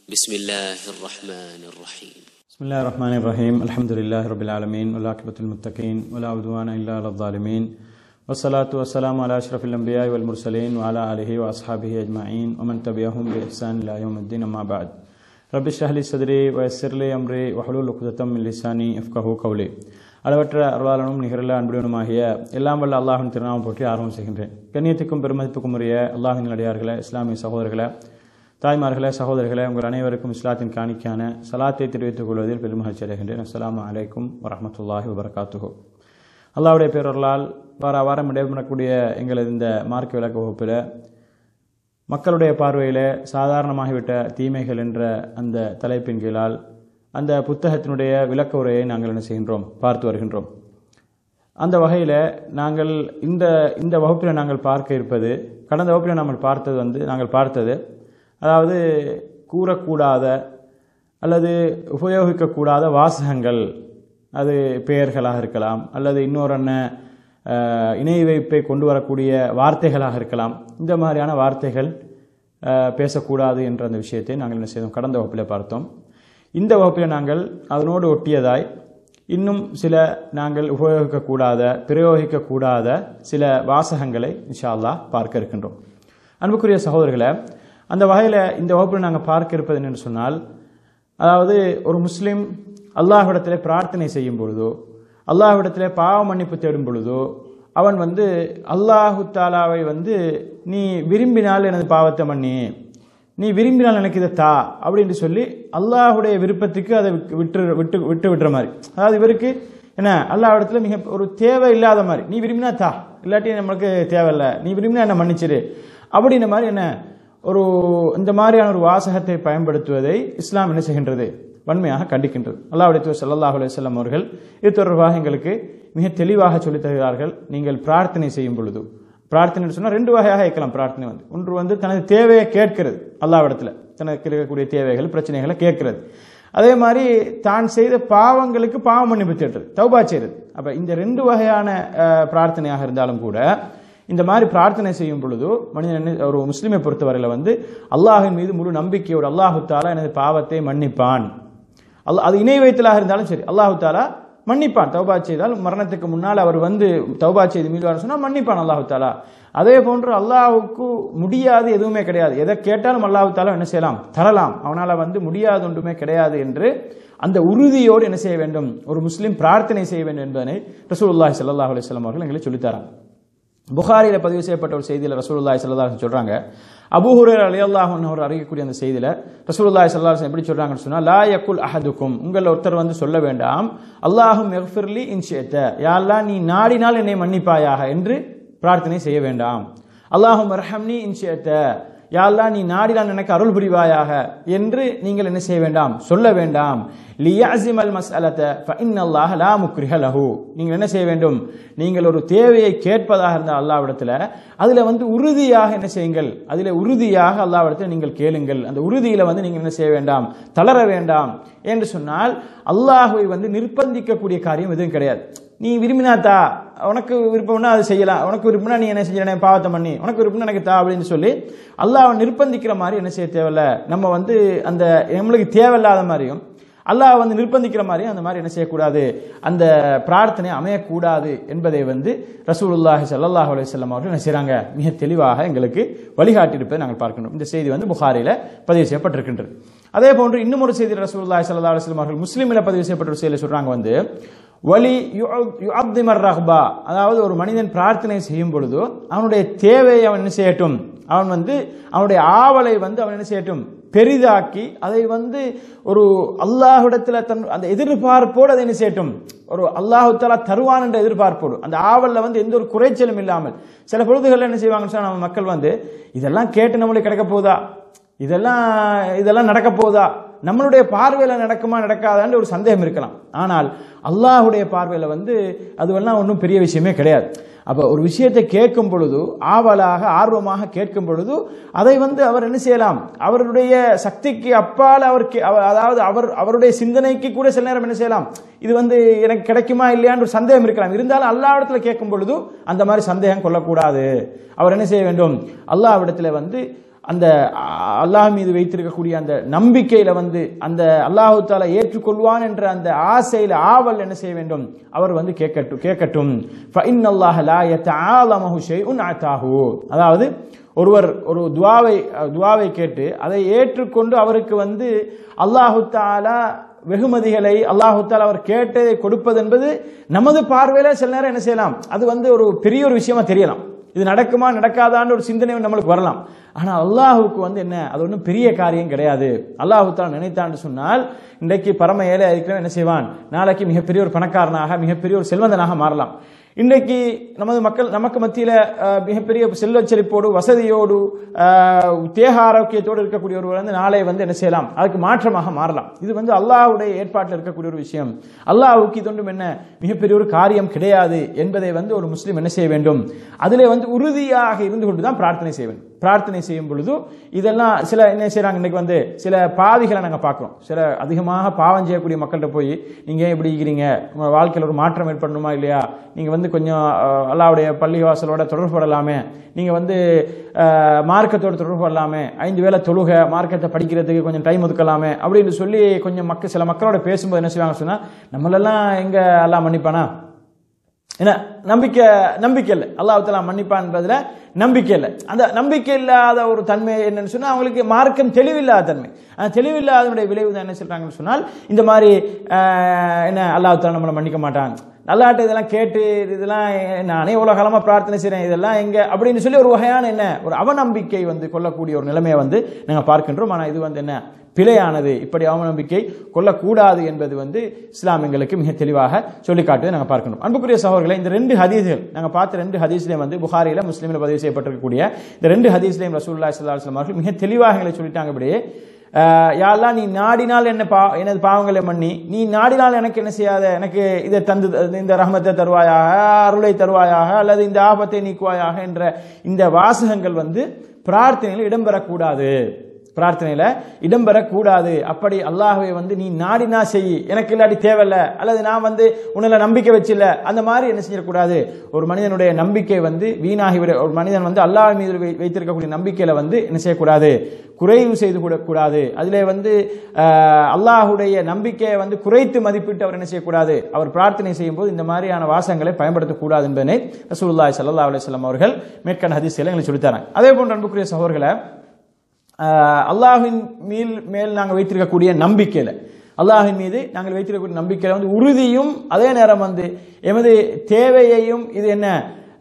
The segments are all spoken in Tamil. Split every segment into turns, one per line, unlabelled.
بسم الله الرحمن الرحيم
بسم الله الرحمن الرحيم الحمد لله رب العالمين والعاقبة المتقين ولا عدوان إلا على الظالمين والصلاة والسلام على أشرف الأنبياء والمرسلين وعلى آله وأصحابه أجمعين ومن تبعهم بإحسان إلى يوم الدين أما بعد رب اشرح لي صدري ويسر لي أمري واحلل عقدة من لساني يفقهوا قولي அளவற்ற அருளாளனும் நிகரில் அன்புடனுமாகிய எல்லாம் வல்ல அல்லாஹின் திருநாமம் போற்றி ஆர்வம் செய்கின்றேன் கண்ணியத்துக்கும் பெருமதிப்புக்கும் உரிய அல்லாஹின் அடியார்களே இஸ்லாமிய சகோதரர்களே தாய்மார்களே சகோதரர்களே உங்கள் அனைவருக்கும் இஸ்லாத்தின் காணிக்கான சலாத்தை தெரிவித்துக் கொள்வதில் பெருமகிழ்ச்சி அடைகின்றேன் அஸ்ஸலாமு அலைக்கும் வரஹமத்துல்லாஹி வபரகாத்துஹு அல்லாஹ்வுடைய பேரொருளால் வார வாரம் இடைபெறக்கூடிய எங்களது இந்த மார்க்க விளக்க வகுப்பில் மக்களுடைய பார்வையில் சாதாரணமாகிவிட்ட தீமைகள் என்ற அந்த தலைப்பின் கீழால் அந்த புத்தகத்தினுடைய விளக்க உரையை நாங்கள் என்ன செய்கின்றோம் பார்த்து வருகின்றோம் அந்த வகையில் நாங்கள் இந்த இந்த வகுப்பில் நாங்கள் பார்க்க இருப்பது கடந்த வகுப்பில் நாங்கள் பார்த்தது வந்து நாங்கள் பார்த்தது அதாவது கூறக்கூடாத அல்லது உபயோகிக்கக்கூடாத வாசகங்கள் அது பெயர்களாக இருக்கலாம் அல்லது இன்னொரு என்ன அஹ், இணை வைப்பை கொண்டு வரக்கூடிய வார்த்தைகளாக இருக்கலாம் இந்த மாதிரியான வார்த்தைகள் அஹ், பேசக்கூடாது என்ற அந்த விஷயத்தை நாங்கள் என்ன செய்தோம் கடந்த வகுப்பில் பார்த்தோம் இந்த வகுப்பில் நாங்கள் அதனோடு ஒட்டியதாய் இன்னும் சில நாங்கள் உபயோகிக்கக்கூடாத பிரயோகிக்கக்கூடாத சில வாசகங்களை இன்ஷா அல்லாஹ் பார்க்க இருக்கின்றோம் அன்புக்குரிய சகோதரர்களை அந்த வகையில் இந்த வகுப்பில் நாங்கள் பார்க்க இருப்பது என்னென்னு சொன்னால் அதாவது ஒரு முஸ்லீம் அல்லாஹ்விடத்தில் பிரார்த்தனை செய்யும் பொழுதோ அல்லாஹ்விடத்தில் பாவ மன்னிப்பு தேடும் பொழுதோ அவன் வந்து அல்லாஹு தாலாவை வந்து நீ விரும்பினால் எனது பாவத்தை மன்னி நீ விரும்பினால் எனக்கு இதை தா அப்படின்னு சொல்லி அல்லாஹுடைய விருப்பத்துக்கு அதை விட்டு விட்டு விட்டு விட்டுற மாதிரி அதாவது இவருக்கு என்ன அல்லாஹ் இடத்துல மிக ஒரு தேவை இல்லாத மாதிரி நீ விரும்பினா தா இல்லாட்டி நம்மளுக்கு தேவையில்லை நீ விரும்பினா என்ன மன்னிச்சிரு அப்படின்ற மாதிரி என்ன ஒரு இந்த மாதிரியான ஒரு வாசகத்தை பயன்படுத்துவதை இஸ்லாம் என்ன செய்கின்றது வன்மையாக கண்டிக்கின்றது அல்லாஹ்வுடைய தூதர் ஸல்லல்லாஹு அலைஹி வஸல்லம் அவர்கள் இது தொடர்பாக எங்களுக்கு மிக தெளிவாக சொல்லித் தருகிறார்கள் நீங்கள் பிரார்த்தனை செய்யும் பொழுது பிரார்த்தனை சொன்னால் ரெண்டு வகையாக இருக்கலாம் பிரார்த்தனை வந்து ஒன்று வந்து தனது தேவையை கேட்கிறது அல்லாவிடத்தில் தனக்கு இருக்கக்கூடிய தேவைகள் பிரச்சனைகளை கேட்கிறது அதே மாதிரி தான் செய்த பாவங்களுக்கு பாவ மன்னிப்பு தேடுறது தௌபா செய்கிறது அப்ப இந்த ரெண்டு வகையான அஹ், பிரார்த்தனையாக இருந்தாலும் கூட இந்த மாதிரி பிரார்த்தனை செய்யும் பொழுது மனிதன் என்ன- ஒரு முஸ்லிமை பொறுத்தவரையில் வந்து அல்லாஹின் மீது முழு நம்பிக்கையோடு அல்லாஹு தாலா எனது பாவத்தை மன்னிப்பான் அல்ல அது இணை வைத்தலாக இருந்தாலும் சரி அல்லாஹு தாலா மன்னிப்பான் தௌபா செய்தால் மரணத்துக்கு முன்னால் அவர் வந்து தௌபா செய்து மீள்வார் சொன்னால் மன்னிப்பான் அல்லாஹு தாலா அதே போன்று அல்லாஹுக்கு முடியாது எதுவுமே கிடையாது எதை கேட்டாலும் அல்லாஹு தாலா என்ன செய்யலாம் தரலாம் அவனால வந்து முடியாது ஒன்றுமே கிடையாது என்று அந்த உறுதியோடு என்ன செய்ய வேண்டும் ஒரு முஸ்லீம் பிரார்த்தனை செய்ய வேண்டும் என்பதனை ரசூலுல்லாஹி ஸல்லல்லாஹு அலைஹி வஸல்லம் அவர்கள் எங்களுக்கு சொல்லித்தராங்க புகாரில பதிவு செய்யப்பட்ட ஒரு செய்தியில் ரசூலுல்லாஹி ஸல்லல்லாஹு அலைஹி வஸல்லம் சொல்றாங்க அபூ ஹுரைரா ரலியல்லாஹு அன்ஹு அவர் அறிவிக்கக்கூடிய அந்த செய்தியில ரசூலுல்லாஹி ஸல்லல்லாஹு அலைஹி வஸல்லம் எப்படி சொல்றாங்கன்னு சொன்னா லா யகுல் அஹதுக்கும் உங்கள் ஒருத்தர் வந்து சொல்ல வேண்டாம் அல்லாஹும் யக்ஃபிர்லி இன் ஷிஅத யா அல்லாஹ் நீ நாடினால் என்னை மன்னிப்பாயாக என்று பிரார்த்தனை செய்ய வேண்டாம் அல்லாஹும் ரஹம்னி இன் ஷிஅத யா அல்லாஹ் நீ நாடினால் எனக்கு அருள் புரிவாயாக என்று நீங்கள் என்ன செய்ய வேண்டாம் சொல்ல வேண்டாம் லியாசிம் அல் மஸ்அலத ஃபஇன்னல்லாஹ லா முக்ரிஹ லஹு நீங்கள் என்ன செய்ய வேண்டும் நீங்கள் ஒரு தேவையை கேட்பதாக இருந்தால் அல்லாஹ்விடத்தில் அதுல வந்து உறுதியாக என்ன செய்யுங்கள் அதில் உறுதியாக அல்லாஹ்விடத்தில் நீங்கள் கேளுங்கள் அந்த உறுதியில வந்து நீங்கள் என்ன செய்ய வேண்டாம் தளர வேண்டாம் என்று சொன்னால் அல்லாஹ்வை வந்து நிர்பந்திக்கக்கூடிய காரியம் எதுவும் கிடையாது நீ விரும்பினாத்தா உனக்கு விருப்பம்னா அது செய்யலாம் உனக்கு விருப்பம்னா நீ என்ன செய்யணும் பாவத்தை பண்ணி உனக்கு விருப்பம்னா எனக்கு தா அப்படின்னு சொல்லி அல்லாஹ் நிர்பந்திக்கிற மாதிரி என்ன செய்ய தேவையில்ல நம்ம வந்து அந்த நம்மளுக்கு தேவையில்லாத மாதிரியும் அல்லாஹ் வந்து நிர்பந்திக்கிற மாதிரியும் அந்த மாதிரி என்ன செய்யக்கூடாது அந்த பிரார்த்தனை அமையக்கூடாது என்பதை வந்து ரசூலுல்லாஹி ஸல்லல்லாஹு அலைஹி வஸல்லம் அவர்கள் என்ன செய்றாங்க மிக தெளிவாக எங்களுக்கு வழிகாட்டியிருப்பதை நாங்கள் பார்க்கணும் இந்த செய்தி வந்து புகாரில பதிவு செய்யப்பட்டிருக்கின்றது அதே போன்று இன்னும் ஒரு செய்தி ரசூலுல்லாஹி ஸல்லல்லாஹு அலைஹி வஸல்லம் அவர்கள் முஸ்லிமில் பதிவு செய்யப்பட்ட ஒரு செய்தியில் சொல்றாங்க வந்து வலி யுஅப்திமர் ரஹ்பா அதாவது ஒரு மனிதன் பிரார்த்தனை செய்யும் பொழுது அவனுடைய தேவையை அவன் என்ன செய்யட்டும் அவன் வந்து அவனுடைய ஆவலை வந்து அவன் என்ன செய்யட்டும் பெரிதாக்கி அதை வந்து ஒரு அல்லாஹ்விடத்தில் தன் அந்த எதிர்பார்ப்போடு அதை என்ன செய்யட்டும் ஒரு அல்லாஹு தாலா தருவான் என்ற எதிர்பார்ப்போடு அந்த ஆவலில் வந்து எந்த ஒரு குறைச்சலும் இல்லாமல் சில பொழுதுகளில் என்ன செய்வாங்கன்னு சொன்னா நம்ம மக்கள் வந்து இதெல்லாம் கேட்டு நம்மளுக்கு கிடைக்க போதா இதெல்லாம் இதெல்லாம் நடக்க போதா நம்மளுடைய பார்வையில நடக்குமா நடக்காதான்னு ஒரு சந்தேகம் இருக்கலாம் ஆனால் அல்லாஹ்வுடைய பார்வையில வந்து அதுவெல்லாம் ஒன்றும் பெரிய விஷயமே கிடையாது அப்ப ஒரு விஷயத்தை கேட்கும் பொழுது ஆவலாக ஆர்வமாக கேட்கும் பொழுது அதை வந்து அவர் என்ன செய்யலாம் அவருடைய சக்திக்கு அப்பால் அவர் கே- அவ- அதாவது அவர் அவருடைய சிந்தனைக்கு கூட சில நேரம் என்ன செய்யலாம் இது வந்து எனக்கு கிடைக்குமா இல்லையான்னு ஒரு சந்தேகம் இருக்கலாம் இருந்தாலும் அல்லாஹ்விடத்துல கேட்கும் பொழுது அந்த மாதிரி சந்தேகம் கொள்ளக்கூடாது அவர் என்ன செய்ய வேண்டும் அல்லாஹ்விடத்துல வந்து அந்த அ- அல்லாஹ் மீது வைத்திருக்கக்கூடிய அந்த நம்பிக்கையில வந்து அந்த அல்லாஹு தாலா ஏற்றுக்கொள்வான் என்ற அந்த ஆசையில ஆவல் என்ன செய்ய வேண்டும் அவர் வந்து கேட்கட்டும் கேட்கட்டும் فَإِنَّ اللَّهَ لَا يَتَعَاظَمُهُ شَيْءٌ أَعْطَاهُ. அதாவது ஒருவர் ஒரு துவாவை அஹ், துவாவை கேட்டு அதை ஏற்றுக்கொண்டு அவருக்கு வந்து அல்லாஹு தாலா வெகுமதிகளை அல்லாஹு தாலா அவர் கேட்டதை கொடுப்பது என்பது நமது பார்வையில சில நேரம் என்ன செய்யலாம் அது வந்து ஒரு பெரிய ஒரு விஷயமா தெரியலாம் இது நடக்குமா நடக்காதான்னு ஒரு சிந்தனை நம்மளுக்கு வரலாம் ஆனா அல்லாஹுக்கு வந்து என்ன அது ஒன்றும் பெரிய காரியம் கிடையாது அல்லாஹு தாலா நினைத்தான்னு சொன்னால் இன்றைக்கு பரம ஏழை இருக்கிறவன் என்ன செய்வான் நாளைக்கு மிகப்பெரிய ஒரு பணக்காரனாக மிகப்பெரிய ஒரு செல்வந்தனாக மாறலாம் இன்றைக்கு நமது மக்கள் நமக்கு மத்தியில அஹ், மிகப்பெரிய செல்வச் செழிப்போடு வசதியோடு அஹ், தேக ஆரோக்கியத்தோடு இருக்கக்கூடிய ஒருவர் வந்து நாளை வந்து என்ன செய்யலாம் அதுக்கு மாற்றமாக மாறலாம் இது வந்து அல்லாஹ்வுடைய ஏற்பாட்டில் இருக்கக்கூடிய ஒரு விஷயம் அல்லாஹ்வுக்கு இது ஒன்றும் என்ன மிகப்பெரிய ஒரு காரியம் கிடையாது என்பதை வந்து ஒரு முஸ்லீம் என்ன செய்ய வேண்டும் அதிலே வந்து உறுதியாக இருந்து கொண்டு தான் பிரார்த்தனை செய்ய வேண்டும் பிரார்த்தனை செய்யும் பொழுது இதெல்லாம் சில என்ன செய்றாங்க இன்னைக்கு வந்து சில பாவிகளை நாங்கள் பார்க்குறோம் சில அதிகமாக பாவம் செய்யக்கூடிய மக்கள்கிட்ட போய் நீங்க ஏன் இப்படி இருக்கிறீங்க உங்க வாழ்க்கையில் ஒரு மாற்றம் ஏற்படணுமா இல்லையா நீங்க வந்து கொஞ்சம் அஹ், அல்லாஹ்வுடைய பள்ளிவாசலோட தொடர்பு படலாமே நீங்க வந்து அஹ், மார்க்கத்தோட தொடர்பு படலாமே ஐந்து வேளை தொழுக மார்க்கத்தை படிக்கிறதுக்கு கொஞ்சம் டைம் ஒதுக்கலாமே அப்படின்னு சொல்லி கொஞ்சம் மக்கள் சில மக்களோட பேசும்போது என்ன செய்வாங்க சொன்னா நம்மளெல்லாம் எங்க அல்லாஹ் மன்னிப்பானா என்ன நம்பிக்கை நம்பிக்கை இல்லை அல்லாஹ் தலா மன்னிப்பான்றதுல நம்பிக்கை இல்லை அந்த நம்பிக்கை இல்லாத ஒரு தன்மை என்னன்னு சொன்னா அவங்களுக்கு மார்க்கம் தெளிவில்லாத தன்மை அந்த தெளிவில்லாதனுடைய விளைவு தான் என்ன சொல்றாங்கன்னு சொன்னால் இந்த மாதிரி ஆஹ், என்ன அல்லாஹ் தலா நம்மளை மன்னிக்க மாட்டான் அல்லாட்ட இதெல்லாம் கேட்டு இதெல்லாம் நானே எவ்வளோ காலமாக பிரார்த்தனை செய்கிறேன் இதெல்லாம் எங்க அப்படின்னு சொல்லி ஒரு வகையான என்ன ஒரு அவநம்பிக்கை வந்து கொள்ளக்கூடிய ஒரு நிலைமையை வந்து நாங்கள் பார்க்கின்றோம் ஆனால் இது வந்து என்ன பிழையானது இப்படி அவநம்பிக்கை கொள்ளக்கூடாது என்பது வந்து இஸ்லாம் எங்களுக்கு மிக தெளிவாக சொல்லி காட்டுவதை நாங்கள் பார்க்கணும் அன்புக்குரிய சகோதரர்களை இந்த ரெண்டு ஹதீஸ்கள் நாங்கள் பார்த்த ரெண்டு ஹதீஸ்லேயும் வந்து புகாரியில் முஸ்லீமில் பதிவு செய்யப்பட்டிருக்கக்கூடிய இந்த ரெண்டு ஹதீஸ்லையும் ரசூல்லா ஸல்லல்லாஹு அலைஹி வஸல்லம் அவர்கள் மிக தெளிவாக எங்களை சொல்லிட்டாங்க இப்படியே ஆஹ் யாரெல்லாம் நீ நாடினால் என்ன பா எனது பாவங்களை மன்னி நீ நாடினால் எனக்கு என்ன செய்யாத எனக்கு இதை தந்து இந்த ரஹமத்தை தருவாயாக அருளை தருவாயாக அல்லது இந்த ஆபத்தை நீக்குவாயாக என்ற இந்த வாசகங்கள் வந்து பிரார்த்தனையில் இடம்பெறக்கூடாது பிரார்த்தனையில இடம்பெறக்கூடாது அப்படி அல்லாஹ்வை வந்து நீ நாடினா செய் எனக்கு இல்லாட்டி தேவையில்ல அல்லது நான் வந்து உன்னில நம்பிக்கை வச்சில்ல அந்த மாதிரி என்ன செஞ்சிடக்கூடாது ஒரு மனிதனுடைய நம்பிக்கை வந்து வீணாகி விட ஒரு மனிதன் வந்து அல்லாஹ் மீது வை- வைத்திருக்கக்கூடிய நம்பிக்கையில வந்து என்ன செய்யக்கூடாது குறைவு செய்து கூடக்கூடாது அதிலே வந்து ஆஹ், அல்லாஹ்வுடைய நம்பிக்கையை வந்து குறைத்து மதிப்பிட்டு அவர் என்ன செய்யக்கூடாது அவர் பிரார்த்தனை செய்யும் போது இந்த மாதிரியான வாசகங்களை பயன்படுத்தக்கூடாது என்பதனை ரசூலுல்லாஹி ஸல்லல்லாஹு அலைஹி வஸல்லம் அவர்கள் மேற்கண்ட ஹதீஸ்களை எங்களுக்கு சொல்லித்தராங்க அதே போன்று அன்புக்குரிய சகோதரர்களை ஆஹ் அல்லாஹ்வின் மேல் மேல் நாங்கள் வைத்திருக்கக்கூடிய நம்பிக்கையில் அல்லாஹ்வின் மீது நாங்கள் வைத்திருக்கக்கூடிய நம்பிக்கையில் வந்து உறுதியும் அதே நேரம் வந்து எமது தேவையையும் இது என்ன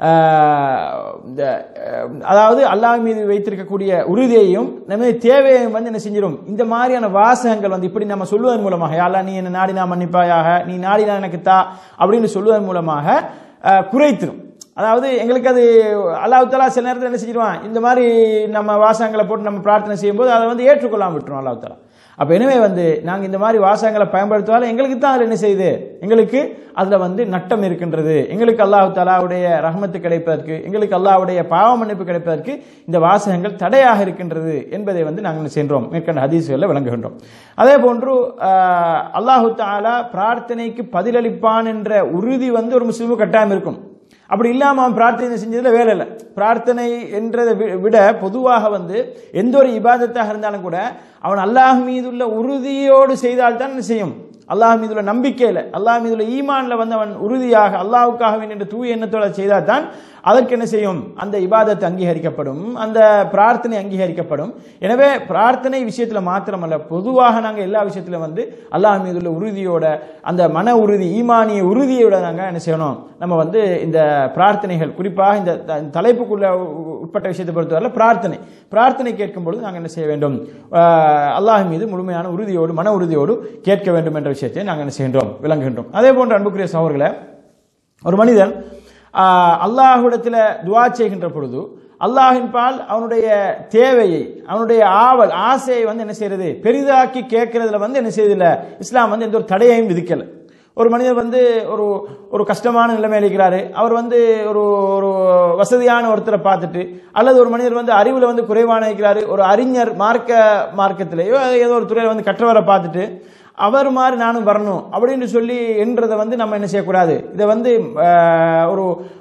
ஆஹ் இந்த ஆஹ் அதாவது அல்லாஹ் மீது வைத்திருக்கக்கூடிய உறுதியையும் நமது தேவையையும் வந்து என்ன செஞ்சிடும் இந்த மாதிரியான வாசகங்கள் வந்து இப்படி நம்ம சொல்லுவதன் மூலமாக யாரா நீ என்ன நாடினா மன்னிப்பாயாக நீ நாடினா எனக்கு தா அப்படின்னு சொல்லுவதன் மூலமாக ஆஹ் குறைத்திரும் அதாவது எங்களுக்கு அது அல்லாஹ் தலா சில நேரத்தில் என்ன செஞ்சிருவான் இந்த மாதிரி நம்ம வாசகங்களை போட்டு நம்ம பிரார்த்தனை செய்யும்போது அதை வந்து ஏற்றுக்கொள்ளாம விட்டுரும் அல்லாஹ் தலா அப்போ எனவே வந்து நாங்கள் இந்த மாதிரி வாசகங்களை பயன்படுத்துவாலும் எங்களுக்கு தான் அதில் என்ன செய்யுது எங்களுக்கு அதில் வந்து நட்டம் இருக்கின்றது எங்களுக்கு அல்லாஹ் தலாவுடைய ரஹமத்து கிடைப்பதற்கு எங்களுக்கு அல்லாஹ்வுடைய பாவ மன்னிப்பு கிடைப்பதற்கு இந்த வாசகங்கள் தடையாக இருக்கின்றது என்பதை வந்து நாங்கள் சென்றோம் மேற்கண்ட ஹதீஸ்களில் விளங்குகின்றோம் அதே போன்று ஆஹ், அல்லாஹு தாலா பிரார்த்தனைக்கு பதிலளிப்பான் என்ற உறுதி வந்து ஒரு முஸ்லீமுக்கு கட்டாயம் இருக்கும் அப்படி இல்லாம அவன் பிரார்த்தனை செஞ்சதுல வேலை இல்லை பிரார்த்தனை என்றதை வி- விட பொதுவாக வந்து எந்த ஒரு இபாதத்தாக இருந்தாலும் கூட அவன் அல்லாஹ் மீதுள்ள உறுதியோடு செய்தால்தான் என்ன செய்யும் அல்லாஹ் மீதுள்ள நம்பிக்கையில் அல்லாஹ் மீதுள்ள ஈமான்ல வந்து அவன் உறுதியாக அல்லாஹ்வுக்காக வேண்டிய தூய எண்ணத்தோட செய்தால் தான் அதற்கு என்ன செய்யும் அந்த இபாதத் அங்கீகரிக்கப்படும் அந்த பிரார்த்தனை அங்கீகரிக்கப்படும் எனவே பிரார்த்தனை விஷயத்துல மாத்திரமல்ல பொதுவாக நாங்க எல்லா விஷயத்திலும் வந்து அல்லாஹ் மீதுள்ள உறுதியோட அந்த மன உறுதி ஈமானிய உறுதியோட நாங்க என்ன செய்யணும் நம்ம வந்து இந்த பிரார்த்தனைகள் குறிப்பாக இந்த த- தலைப்புக்குள்ள உ- உட்பட்ட விஷயத்தை பொறுத்தவரை பிரார்த்தனை பிரார்த்தனை கேட்கும் பொழுது நாங்கள் என்ன செய்ய வேண்டும் ஆஹ் அல்லாஹ் மீது முழுமையான உறுதியோடு மன உறுதியோடு கேட்க வேண்டும் என்ற விஷயத்தை நாங்கள் என்ன செய்கின்றோம் விளங்குகின்றோம் அதே போன்று அன்புக்குரிய சகோதரர்களே ஒரு மனிதன் ஆஹ், அல்லாஹ்விடத்தில் துவா செய்கின்ற பொழுது அல்லாஹின் பால் அவனுடைய தேவையை அவனுடைய ஆவல் ஆசையை வந்து என்ன செய்யறது பெரிதாக்கி கேட்கறதுல வந்து என்ன செய்யறதில்ல இஸ்லாம் வந்து எந்த ஒரு தடையையும் விதிக்கல ஒரு மனிதர் வந்து ஒரு ஒரு கஷ்டமான நிலைமையில் இருக்கிறாரு அவர் வந்து ஒரு ஒரு வசதியான ஒருத்தரை பார்த்துட்டு அல்லது ஒரு மனிதர் வந்து அறிவில் வந்து குறைவான இருக்கிறாரு ஒரு அறிஞர் மார்க்க மார்க்கத்திலேயோ ஏதோ ஒரு துறையில் வந்து கற்றவரை பார்த்துட்டு அவர் மாதிரி நானும் வரணும் அப்படின்னு சொல்லி என்றதை வந்து நம்ம என்ன செய்யக்கூடாது இதை வந்து ஆஹ், ஒரு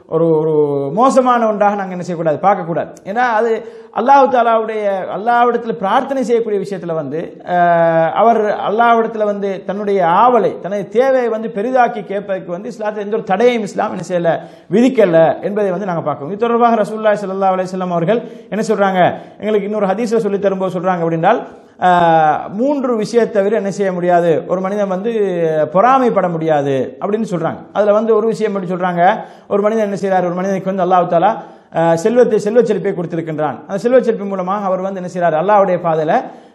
ஒரு ஒரு மோசமான ஒன்றாக நாங்கள் என்ன செய்யக்கூடாது பார்க்கக்கூடாது ஏன்னா அது அல்லாஹு தாலாவுடைய அல்லாவிடத்தில் பிரார்த்தனை செய்யக்கூடிய விஷயத்தில் வந்து அஹ், அவர் அல்லாவிடத்தில் வந்து தன்னுடைய ஆவலை தனது தேவையை வந்து பெரிதாக்கி கேட்பதற்கு வந்து இஸ்லாத்தில் எந்த ஒரு தடையும் இஸ்லாம் என்ன செய்யல விதிக்கல என்பதை வந்து நாங்கள் பார்க்கணும் இது தொடர்பாக ரசூல்லாய் ஸல்லல்லாஹு அலைஹி வஸல்லம் அவர்கள் என்ன சொல்றாங்க எங்களுக்கு இன்னொரு ஹதீஸை சொல்லி தரும்போது சொல்றாங்க அப்படின்னால் ஆஹ், மூன்று விஷயத்தை தவிர என்ன செய்ய முடியாது ஒரு மனிதன் வந்து பொறாமைப்பட முடியாது அப்படின்னு சொல்றாங்க அதுல வந்து ஒரு விஷயம் எப்படி சொல்றாங்க ஒரு மனிதன் என்ன செய்றார் ஒரு மனிதனுக்கு வந்து அல்லாஹ் தாலா ஆஹ், செல்வத்தை செல்வச் செழிப்பை கொடுத்திருக்கின்றான் அந்த செல்வச் செழிப்பு மூலமாக அவர் வந்து என்ன செய்றார் அல்லாஹ்வுடைய பாதையில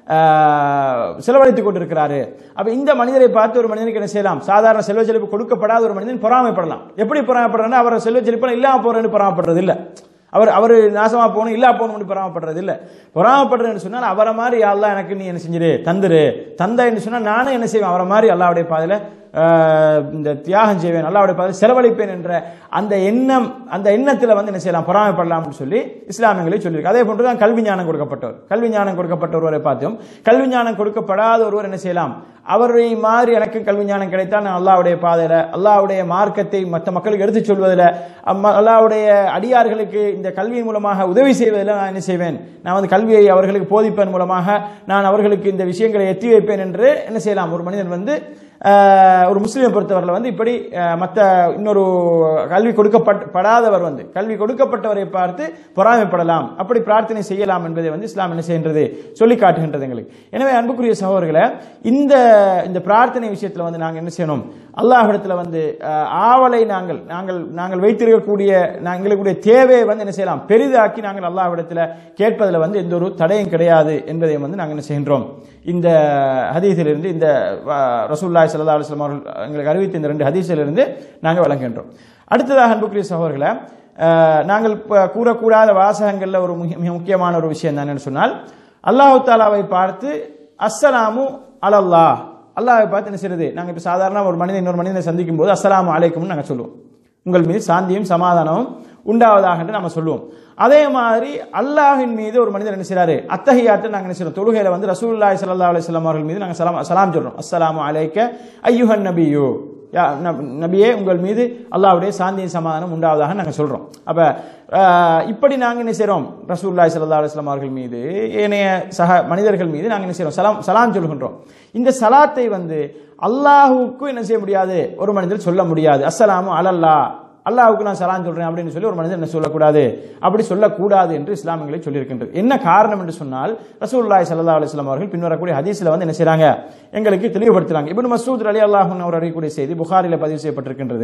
ஆஹ், செலவழித்துக் கொண்டிருக்கிறாரு அப்ப இந்த மனிதரை பார்த்து ஒரு மனிதனுக்கு என்ன செய்யலாம் சாதாரண செல்வ செழிப்பு கொடுக்கப்படாத ஒரு மனிதன் பொறாமைப்படலாம் எப்படி பொறாமைப்படுறா அவர் செல்வ செழிப்பு இல்லாம போறேன்னு பொறாமைப்படுறது இல்ல அவர் அவர் நாசமா போகணும் இல்லா போகணும்னு பொறாமப்படுறது இல்ல பொறாமப்படுறதுன்னு சொன்னால் அவரை மாதிரி அல்லாஹ் எனக்கு நீ என்ன செஞ்சிரு தந்துரு தந்தேன்னு சொன்னா நானும் என்ன செய்வேன் அவரை மாதிரி அல்லாவுடைய பாதையில ஆஹ், இந்த தியாகம் செய்வேன் அல்லாவுடைய பாதையில் செலவழிப்பேன் என்ற அந்த எண்ணம் அந்த எண்ணத்தில் வந்து என்ன செய்யலாம் பொறாமைப்படலாம்னு சொல்லி இஸ்லாமியங்களே சொல்லியிருக்கு அதே போன்று தான் கல்வி ஞானம் கொடுக்கப்பட்டவர் கல்வி ஞானம் கொடுக்கப்பட்ட ஒருவரை பார்த்தோம் கல்வி ஞானம் கொடுக்கப்படாத ஒருவர் என்ன செய்யலாம் அவரை மாதிரி எனக்கு கல்வி ஞானம் கிடைத்தால் நான் அல்லாவுடைய பாதையில அல்லாவுடைய மார்க்கத்தை மற்ற மக்களுக்கு எடுத்துச் சொல்வதில் அம்ம- அல்லாவுடைய அடியார்களுக்கு இந்த கல்வியின் மூலமாக உதவி செய்வதில் நான் என்ன செய்வேன் நான் வந்து கல்வியை அவர்களுக்கு போதிப்பதன் மூலமாக நான் அவர்களுக்கு இந்த விஷயங்களை எத்தி வைப்பேன் என்று என்ன செய்யலாம் ஒரு மனிதன் வந்து ஆஹ், ஒரு முஸ்லீமை பொறுத்தவரையில் வந்து இப்படி மற்ற இன்னொரு கல்வி கொடுக்கப்படாதவர் வந்து கல்வி கொடுக்கப்பட்டவரை பார்த்து பொறாமைப்படலாம் அப்படி பிரார்த்தனை செய்யலாம் என்பதை வந்து இஸ்லாம் என்ன செய்கின்றது சொல்லி காட்டுகின்றது எங்களுக்கு எனவே அன்புக்குரிய சகோதரர்களை இந்த இந்த பிரார்த்தனை விஷயத்தில் வந்து நாங்கள் என்ன செய்யணும் அல்லாஹ்விடத்தில் வந்து ஆஹ், ஆவலை நாங்கள் நாங்கள் நாங்கள் வைத்திருக்கக்கூடிய நாங்கள் எங்களுடைய தேவையை வந்து என்ன செய்யலாம் பெரிதாக்கி நாங்கள் அல்லாஹ்விடத்தில் கேட்பதில் வந்து எந்த ஒரு தடையும் கிடையாது என்பதை வந்து நாங்கள் என்ன செய்கின்றோம் இந்த ஹதீஸிலிருந்து இந்த ஆஹ், ரசூலுல்லாஹி ஸல்லல்லாஹு அலைஹி வஸல்லம் அவர்கள் எங்களுக்கு அறிவித்த இந்த ரெண்டு ஹதீஸிலிருந்து நாங்கள் வழங்குகின்றோம் அடுத்ததாக அன்புக்குரிய சகோதரர்களை ஆஹ், நாங்கள் இப்ப கூறக்கூடாத வாசகங்களில் ஒரு மிக மிக முக்கியமான ஒரு விஷயம் என்னன்னு சொன்னால் அல்லாஹு தாலாவை பார்த்து அஸ்ஸலாமு அலல்லாஹ் அல்லாஹ்வை பார்த்து என்ன செய்யறது நாங்கள் இப்போ சாதாரண ஒரு மனிதன் இன்னொரு மனிதனை சந்திக்கும் போது அஸ்ஸலாமு அலைக்கும்னு நாங்கள் சொல்லுவோம் உங்கள் மீது சாந்தியும் சமாதானமும் உண்டாவதாக என்று நம்ம சொல்லுவோம் அதே மாதிரி அல்லாஹின் மீது ஒரு மனிதர் என்ன செய்றாரு அத்தஹியாத்து நாங்கள் என்ன செய்றோம் தொழுகையில வந்து ரசூலுல்லாஹி ஸல்லல்லாஹு அலைஹி வஸல்லம் அவர்கள் மீது நாங்கள் சலாம் சலாம் சொல்றோம் அஸ்ஸலாமு அலைக்க ஐயுஹன் நபியு யா நப்- நபியே உங்கள் மீது அல்லாஹ்வுடைய சாந்தியும் சமாதானம் உண்டாவதாக நாங்கள் சொல்றோம் அப்ப ஆஹ், இப்படி நாங்கள் என்ன செய்றோம் ரசூலுல்லாஹி ஸல்லல்லாஹு அலைஹி வஸல்லம் அவர்கள் மீது ஏனைய சக மனிதர்கள் மீது நாங்கள் என்ன செய்றோம் சலாம் சலாம் சொல்கின்றோம் இந்த சலாத்தை வந்து அல்லாஹுக்கு என்ன செய்ய முடியாது ஒரு மனிதர் சொல்ல முடியாது அஸ்ஸலாமு அலல்லா அல்லாஹ்வுக்கு நான் சலாம் சொல்றேன் அப்படின்னு சொல்லி ஒரு மனிதன் என்ன சொல்லக்கூடாது அப்படி சொல்லக்கூடாது என்று இஸ்லாமியங்களை சொல்லியிருக்கின்றது என்ன காரணம் என்று சொன்னால் ரசூலுல்லாஹி ஸல்லல்லாஹு அலைஹி வஸல்லம் அவர்கள் பின்வரக்கூடிய ஹதீஸ்ல வந்து என்ன செய்றாங்க எங்களுக்கு தெளிவுபடுத்துறாங்க இப்னு மசூத் அலி அல்லாஹ் அவர் அறியக்கூடிய செய்தி புகாரில பதிவு செய்யப்பட்டிருக்கின்றது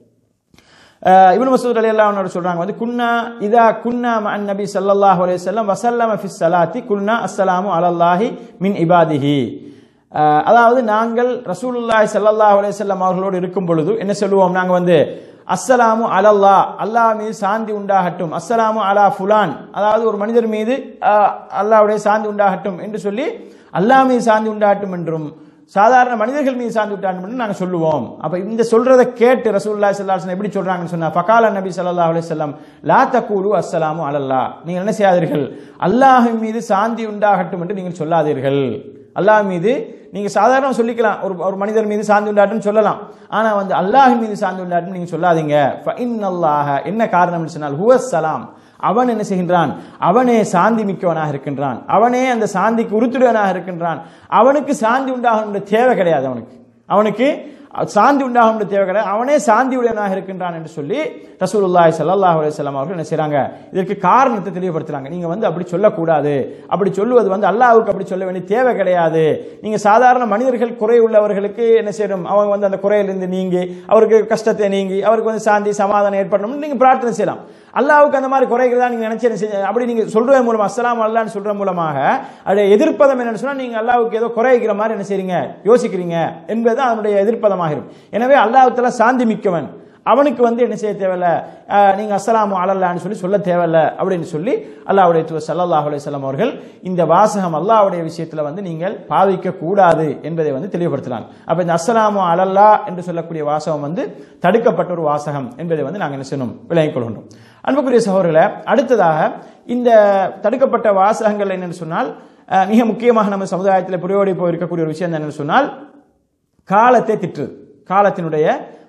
அஹ் இப்னு மசூத் அலி அல்லாஹ் சொல்றாங்க வந்து குன்னா இதா குன்னா மஅன் நபி ஸல்லல்லாஹு அலைஹி வஸல்லம் வஸல்லம ஃபிஸ் ஸலாத்தி குல்னா அஸ்ஸலாமு அலல்லாஹி மின் இபாதிஹி அஹ் அதாவது நாங்கள் ரசூலுல்லாஹி ஸல்லல்லாஹு அலைஹி வஸல்லம் அவர்களோடு இருக்கும் பொழுது என்ன சொல்லுவோம் நாங்க வந்து அஸ்ஸலாமு அலல்லா அல்லாஹ் மீது சாந்தி உண்டாகட்டும் அஸ்ஸலாமு அலா ஃபுலான் அதாவது ஒரு மனிதர் மீது அஹ், அல்லாஹ்வுடைய சாந்தி உண்டாகட்டும் என்று சொல்லி அல்லாஹ் மீது சாந்தி உண்டாகட்டும் என்றும் சாதாரண மனிதர்கள் மீது சார்ந்து விட்டான் என்று நாங்க சொல்லுவோம் அப்ப இந்த சொல்றதை கேட்டு ரசூலுல்லாஹி ஸல்லல்லாஹு அலைஹி வஸல்லம் எப்படி சொல்றாங்கன்னு சொன்னா ஃபகால நபி ஸல்லல்லாஹு அலைஹி வஸல்லம் லா தகூலு அஸ்ஸலாமு அலல்லா நீங்கள் என்ன செய்யாதீர்கள் அல்லாஹ்வின் மீது சாந்தி உண்டாகட்டும் என்று நீங்கள் சொல்லாதீர்கள் அல்லாஹ் மீது நீங்க சாதாரண சொல்லிக்கலாம் ஒரு ஒரு மனிதர் மீது சாந்தி உண்டாட்டும் சொல்லலாம் ஆனா வந்து அல்லாஹ் மீது சாந்தி உண்டாட்டும் நீங்க சொல்லாதீங்க ஃபஇன்னல்லாஹ என்ன காரணம்னு சொன்னால் ஹுவஸ் சலாம் அவன் என்ன செய்கின்றான் அவனே சாந்தி மிக்கவனாக இருக்கின்றான் அவனே அந்த சாந்திக்கு உறுத்துடையவனாக இருக்கின்றான் அவனுக்கு சாந்தி உண்டாகணுன்ற தேவை கிடையாது அவனுக்கு அவனுக்கு சாந்தி உண்டாகணுன்ற தேவை கிடையாது அவனே சாந்தி உடையவனாக இருக்கின்றான் என்று சொல்லி ரசூலுல்லாஹி ஸல்லல்லாஹு அலைஹி வஸல்லம் அவர்கள் என்ன செய்றாங்க இதற்கு காரணத்தை தெளிவுபடுத்துறாங்க நீங்க வந்து அப்படி சொல்லக்கூடாது அப்படி சொல்லுவது வந்து அல்லாஹ்வுக்கு அப்படி சொல்ல வேண்டிய தேவை கிடையாது நீங்க சாதாரண மனிதர்கள் குறை உள்ளவர்களுக்கு என்ன செய்யணும் அவங்க வந்து அந்த குறையிலிருந்து நீங்கி அவருக்கு கஷ்டத்தை நீங்கி அவருக்கு வந்து சாந்தி சமாதானம் ஏற்படணும்னு நீங்க பிரார்த்தனை செய்யலாம் அல்லாஹ்வுக்கு அந்த மாதிரி குறைகள் தான் நீங்க நினைச்சு என்ன செஞ்ச அப்படி நீங்க சொல்றது மூலமா அஸ்ஸலாமு அல்லான்னு சொல்ற மூலமாக அதை எதிர்ப்பதம் என்னன்னு சொன்னா நீங்க அல்லாஹ்வுக்கு ஏதோ குறைகிற மாதிரி என்ன செய்றீங்க யோசிக்கிறீங்க என்பது அதனுடைய எதிர்ப்பதமாக இருக்கும் எனவே அல்லாஹ்வுத்தால சாந்தி மிக்கவன் அவனுக்கு வந்து என்ன செய்ய தேவையில்ல அஹ், நீங்க அஸ்ஸலாமு அலல்லான்னு சொல்லி சொல்ல தேவையில்ல அப்படின்னு சொல்லி அல்லாஹ்வுடைய தூதர் ஸல்லல்லாஹு அலைஹி வஸல்லம் அவர்கள் இந்த வாசகம் அல்லாஹ்வுடைய விஷயத்துல வந்து நீங்கள் பாவிக்க கூடாது என்பதை வந்து தெளிவுபடுத்துறாங்க அப்ப இந்த அஸ்ஸலாமு அலல்லா என்று சொல்லக்கூடிய வாசகம் வந்து தடுக்கப்பட்ட ஒரு வாசகம் என்பதை வந்து நாங்கள் என்ன செய்யணும் விளங்கிக் கொள்கின்றோம் அன்புக்குரிய சகோதரர்களே அடுத்ததாக இந்த தடுக்கப்பட்ட வாசகங்கள் என்னன்னு சொன்னால் அஹ், மிக முக்கியமாக நம்ம சமுதாயத்தில் புரியோடி போய் இருக்கக்கூடிய ஒரு விஷயம் என்னன்னு சொன்னால் காலத்தை திட்டுறது காலத்தினுடைய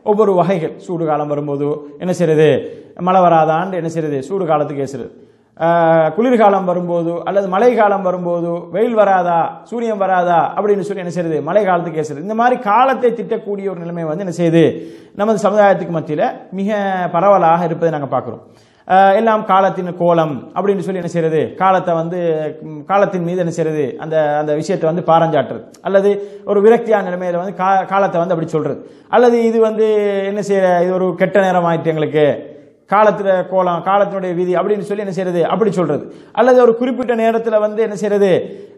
ஒவ்வொரு வகைகள் சூடு காலம் வரும்போது என்ன செய்யறது மழை வராதான்னு என்ன செய்யறது சூடு காலத்துக்கு ஏசுறது ஆஹ் குளிர்காலம் வரும்போது அல்லது மழை காலம் வரும்போது வெயில் வராதா சூரியன் வராதா அப்படின்னு சொல்லி என்ன செய்யுது மழை காலத்துக்கு ஏசுறது இந்த மாதிரி காலத்தை திட்டக்கூடிய ஒரு நிலைமை வந்து என்ன செய்யுது நமது சமுதாயத்துக்கு மத்தியில் மிக பரவலாக இருப்பதை நாங்கள் பார்க்குறோம் ஆஹ் எல்லாம் காலத்தின் கோலம் அப்படின்னு சொல்லி என்ன செய்யறது காலத்தை வந்து ம், காலத்தின் மீது என்ன செய்யறது அந்த அந்த விஷயத்தை வந்து பாரஞ்சாட்டுறது அல்லது ஒரு விரக்தியான நிலைமையில வந்து கா- காலத்தை வந்து அப்படி சொல்றது அல்லது இது வந்து என்ன செய்ய இது ஒரு கெட்ட நேரம் ஆயிட்டு எங்களுக்கு காலத்துல கோலம் காலத்தினுடைய விதி அப்படின்னு சொல்லி என்ன செய்யறது அப்படி சொல்றது அல்லது ஒரு குறிப்பிட்ட நேரத்துல வந்து என்ன செய்யறது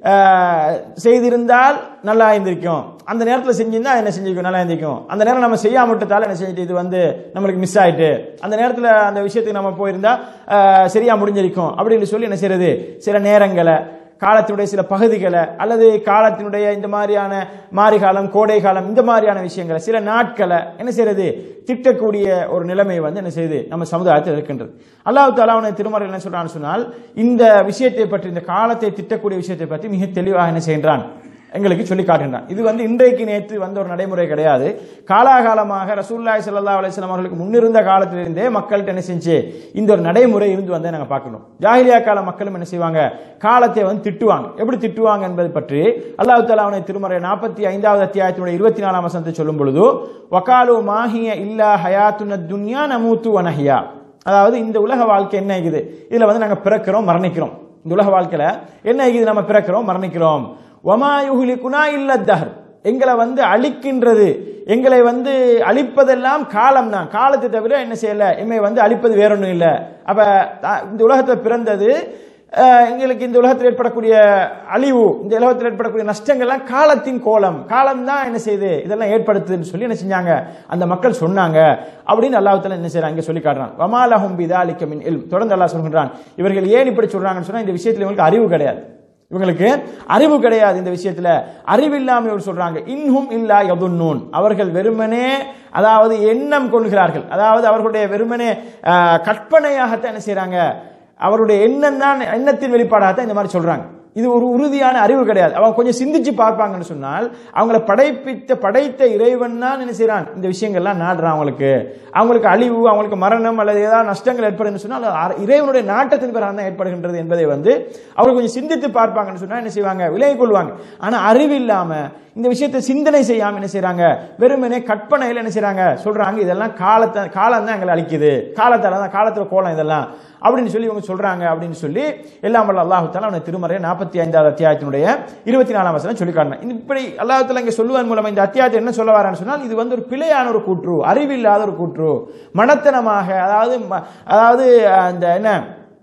ஆஹ், செய்திருந்தால் நல்லா இருந்திருக்கும் அந்த நேரத்தில் செஞ்சிருந்தா என்ன செஞ்சிருக்கும் நல்லா இருந்திருக்கும் அந்த நேரம் நம்ம செய்யாம விட்டதால என்ன செஞ்சுட்டு இது வந்து நம்மளுக்கு மிஸ் ஆயிட்டு அந்த நேரத்தில் அந்த விஷயத்துக்கு நம்ம போயிருந்தா ஆஹ், சரியா முடிஞ்சிருக்கும் அப்படின்னு சொல்லி என்ன செய்யறது சில நேரங்களை காலத்தினுடைய சில பகுதிகளை அல்லது காலத்தினுடைய இந்த மாதிரியான மாரிகாலம் கோடை காலம் இந்த மாதிரியான விஷயங்களை சில நாட்களை என்ன செய்யறது திட்டக்கூடிய ஒரு நிலைமை வந்து என்ன செய்யுது நம்ம சமுதாயத்தில் இருக்கின்றது அல்லாஹ் தாலா அவனை திருமறை என்ன சொல்றான்னு சொன்னால் இந்த விஷயத்தை பற்றி இந்த காலத்தை திட்டக்கூடிய விஷயத்தை பற்றி மிக தெளிவாக என்ன செய்கின்றான் எங்களுக்கு சொல்லி காட்டுகின்றான் இது வந்து இன்றைக்கு நேற்று வந்த ஒரு நடைமுறை கிடையாது காலாகாலமாக ரசூல்லாய் ஸல்லல்லாஹு அலைஹி வஸல்லம் அவர்களுக்கு முன்னிருந்த காலத்திலிருந்தே மக்கள்கிட்ட என்ன செஞ்சு இந்த ஒரு நடைமுறை இருந்து வந்ததை நாங்கள் பார்க்கணும் ஜாஹிலியா கால மக்களும் என்ன செய்வாங்க காலத்தை வந்து திட்டுவாங்க எப்படி திட்டுவாங்க என்பதை பற்றி அல்லாஹ் தாலா அவனை திருமறை நாற்பத்தி ஐந்தாவது அத்தியாயத்தினுடைய இருபத்தி நாலாம் வசனத்தை சொல்லும் பொழுது வகாலு மாஹிய இல்லா ஹயாத்துன துன்யா நமூத்து வனஹியா அதாவது இந்த உலக வாழ்க்கை என்ன ஆகுது இதுல வந்து நாங்க பிறக்கிறோம் மரணிக்கிறோம் இந்த உலக வாழ்க்கையில என்ன ஆகுது நம்ம பிறக்கிறோம் மரணிக்கிறோம் ஒமா யுஹ்லிகுனா இல்ல தஹர் எங்களை வந்து அழிக்கின்றது எங்களை வந்து அழிப்பதெல்லாம் காலம் தான் காலத்தை தவிர என்ன செய்யல எம்மை வந்து அழிப்பது வேற ஒன்றும் இல்லை அப்ப த- இந்த உலகத்துல பிறந்தது அஹ், எங்களுக்கு இந்த உலகத்தில் ஏற்படக்கூடிய அழிவு இந்த உலகத்தில் ஏற்படக்கூடிய நஷ்டங்கள்லாம் காலத்தின் கோலம் காலம் தான் என்ன செய்யுது இதெல்லாம் ஏற்படுத்துதுன்னு சொல்லி என்ன செஞ்சாங்க அந்த மக்கள் சொன்னாங்க அப்படின்னு அல்லாஹ்தாலா என்ன செய்யறாங்க இங்க சொல்லி காட்டுறான் வமாலஹும் பிதாலிக்க மின் இல்ம் தொடர்ந்து அல்லாஹ் சொல்கின்றான் இவர்கள் ஏன் இப்படி சொல்றாங்கன்னு சொன்னா இந்த விஷயத்துல இவங்களுக்கு அறிவு கிடையாது இவங்களுக்கு அறிவு கிடையாது இந்த விஷயத்துல அறிவு இல்லாம இவர் சொல்றாங்க இன்ஹும் இல்லா யதுன்னூன் அவர்கள் வெறுமனே அதாவது எண்ணம் கொள்கிறார்கள் அதாவது அவர்களுடைய வெறுமனே ஆஹ், கற்பனையாகத்தான் என்ன செய்றாங்க அவருடைய எண்ணம் தான் எண்ணத்தின் வெளிப்பாடாகத்தான் இந்த மாதிரி சொல்றாங்க இது ஒரு உறுதியான அறிவு கிடையாது அவங்க கொஞ்சம் சிந்திச்சு பார்ப்பாங்கன்னு சொன்னால் அவங்கள படைப்பித்த படைத்த இறைவன் தான் என்ன செய்றான் இந்த விஷயங்கள்லாம் நாடுறான் அவங்களுக்கு அவங்களுக்கு அழிவு அவங்களுக்கு மரணம் அல்லது ஏதாவது நஷ்டங்கள் ஏற்படுதுன்னு சொன்னால் அது அர- இறைவனுடைய நாட்டத்தின் பிறகு தான் ஏற்படுகின்றது என்பதை வந்து அவங்க கொஞ்சம் சிந்தித்து பார்ப்பாங்கன்னு சொன்னா என்ன செய்வாங்க விலகி கொள்வாங்க ஆனா அறிவு இல்லாம இந்த விஷயத்தை சிந்தனை செய்யாம என்ன செய்றாங்க வெறுமனே கற்பனையில் என்ன செய்றாங்க சொல்றாங்க இதெல்லாம் காலத்தை காலம் தான் எங்களை அழிக்குது காலத்தால தான் காலத்துல கோலம் இதெல்லாம் அப்படின்னு சொல்லி இவங்க சொல்றாங்க அப்படின்னு சொல்லி எல்லாம் வல்ல அல்லாஹு தாலா அவனை திருமறை நாற்பத்தி ஐந்தாவது அத்தியாயத்தினுடைய இருபத்தி நாலாம் வசனம் சொல்லி காட்டினான் இந்த இப்படி அல்லாஹ் தாலா இங்க சொல்லுவதன் மூலம் இந்த அத்தியாயத்தை என்ன சொல்ல வரான்னு சொன்னால் இது வந்து ஒரு பிழையான ஒரு கூற்று அறிவில்லாத ஒரு கூற்று மடத்தனமாக அதாவது ம- அதாவது அந்த என்ன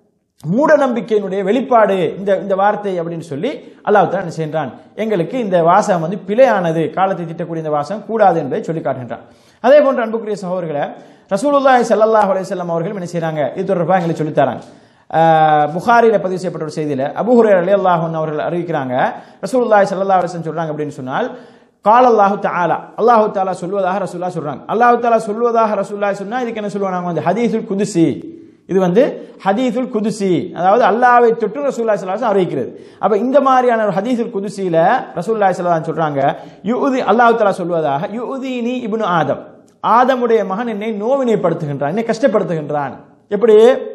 மூட நம்பிக்கையினுடைய வெளிப்பாடு இந்த இந்த வார்த்தை அப்படின்னு சொல்லி அல்லாஹ் தாலா என்ன செய்கின்றான் எங்களுக்கு இந்த வாசகம் வந்து பிழையானது காலத்தை திட்டக்கூடிய இந்த வாசகம் கூடாது என்பதை சொல்லி காட்டுகின்றான் அதே போன்ற அன்புக்குரிய சகோதரர்களை ரசூலுல்லாஹி ஸல்லல்லாஹு அலைஹி வஸல்லம் அவர்கள் என்ன செய்றாங்க இது தொடர்பாக எங்களுக்கு சொல்லித் தராங்க ஆஹ் புகாரில பதிவு செய்யப்பட்ட ஒரு செய்தியில அபூ ஹுரைரா ரலியல்லாஹு அன்ஹு அவர்கள் அறிவிக்கிறாங்க ரசூலுல்லாஹி ஸல்லல்லாஹு அலைஹி வஸல்லம் சொல்றாங்க அப்படின்னு சொன்னால் கால் அல்லாஹு தஆலா அல்லாஹு தஆலா சொல்வதாக ரசூலுல்லாஹ் சொல்றாங்க அல்லாஹு தஆலா சொல்வதாக ரசூலுல்லாஹ் சொன்னா இதுக்கு என்ன சொல்லுவாங்க வந்து ஹதீஸுல் குதுசி இது வந்து ஹதீஸுல் குதுசி அதாவது அல்லாஹ்வை தொட்டு ரசூலுல்லாஹி ஸல்லல்லாஹு அலைஹி வஸல்லம் அறிவிக்கிறது அப்ப இந்த மாதிரியான ஒரு ஹதீஸுல் குதுசியில ரசூலுல்லாஹி ஸல்லல்லாஹு அலைஹி வஸல்லம் சொல்றாங்க யுதி அல்லாஹ் தஆலா சொல்வதாக யுதீனி இப்னு ஆதம் ஆதமுடைய மகன் என்னை நோவினைப்படுத்துகின்றான் என்னை கஷ்டப்படுத்துகின்றான் எப்படி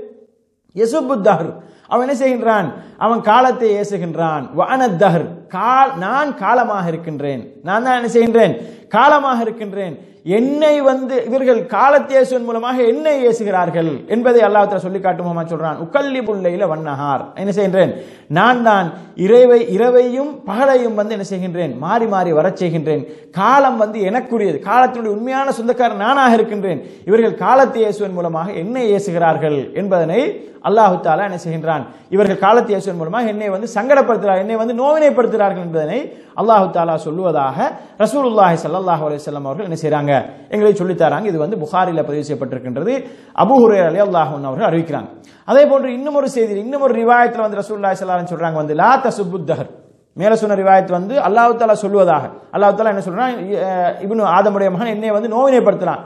யசுபு தஹர் அவன் என்ன செய்கின்றான் அவன் காலத்தை ஏசுகின்றான் வானத் தஹர் கால் நான் காலமாக இருக்கின்றேன் நான் தான் என்ன செய்கின்றேன் காலமாக இருக்கின்றேன் என்னை வந்து இவர்கள் காலத்தை ஏசுவதன் மூலமாக என்னை ஏசுகிறார்கள் என்பதை அல்லாஹ் தஆலா சொல்லி காட்டும் முகமது சொல்றான் உக்கல்லி புல்லையில வண்ணஹார் என்ன செய்கின்றேன் நான் தான் இறைவை இரவையும் பகலையும் வந்து என்ன செய்கின்றேன் மாறி மாறி வரச் செய்கின்றேன் காலம் வந்து எனக்குரியது காலத்தினுடைய உண்மையான சொந்தக்காரன் நானாக இருக்கின்றேன் இவர்கள் காலத்தை ஏசுவதன் மூலமாக என்னை ஏசுகிறார்கள் என்பதனை அல்லாஹு தாலா என்ன செய்கின்றான் இவர்கள் காலத்தை ஏசுவதன் மூலமாக என்னை வந்து சங்கடப்படுத்துகிறார் என்னை வந்து நோவினைப்படுத்துகிறார்கள் என்பதனை அல்லாஹு தாலா சொல்லுவதாக ரசூலுல்லாஹி ஸல்லல்லாஹு அலைஹி வஸல்லம் அவர்கள் என்ன செய்றாங்க எங்களுக்கு சொல்லித் தராங்க இது வந்து புகாரில பதிவு செய்யப்பட்டிருக்கின்றது அபூ ஹுரைரா ரலியல்லாஹு அன்ஹு அவர்கள் அறிவிக்கிறாங்க அதே போன்று இன்னும் ஒரு செய்தி இன்னும் ஒரு ரிவாயத்துல வந்து ரசூலுல்லாஹி ஸல்லல்லாஹு அலைஹி வஸல்லம் சொல்றாங்க வந்து லா தசுப்புத் தஹர் மேல சொன்ன ரிவாயத் வந்து அல்லாஹ் தாலா சொல்லுவதாக அல்லாஹ் தாலா என்ன சொல்றான் இப்னு ஆதமுடைய மகன் என்னை வந்து நோவினைப்படுத்தலாம்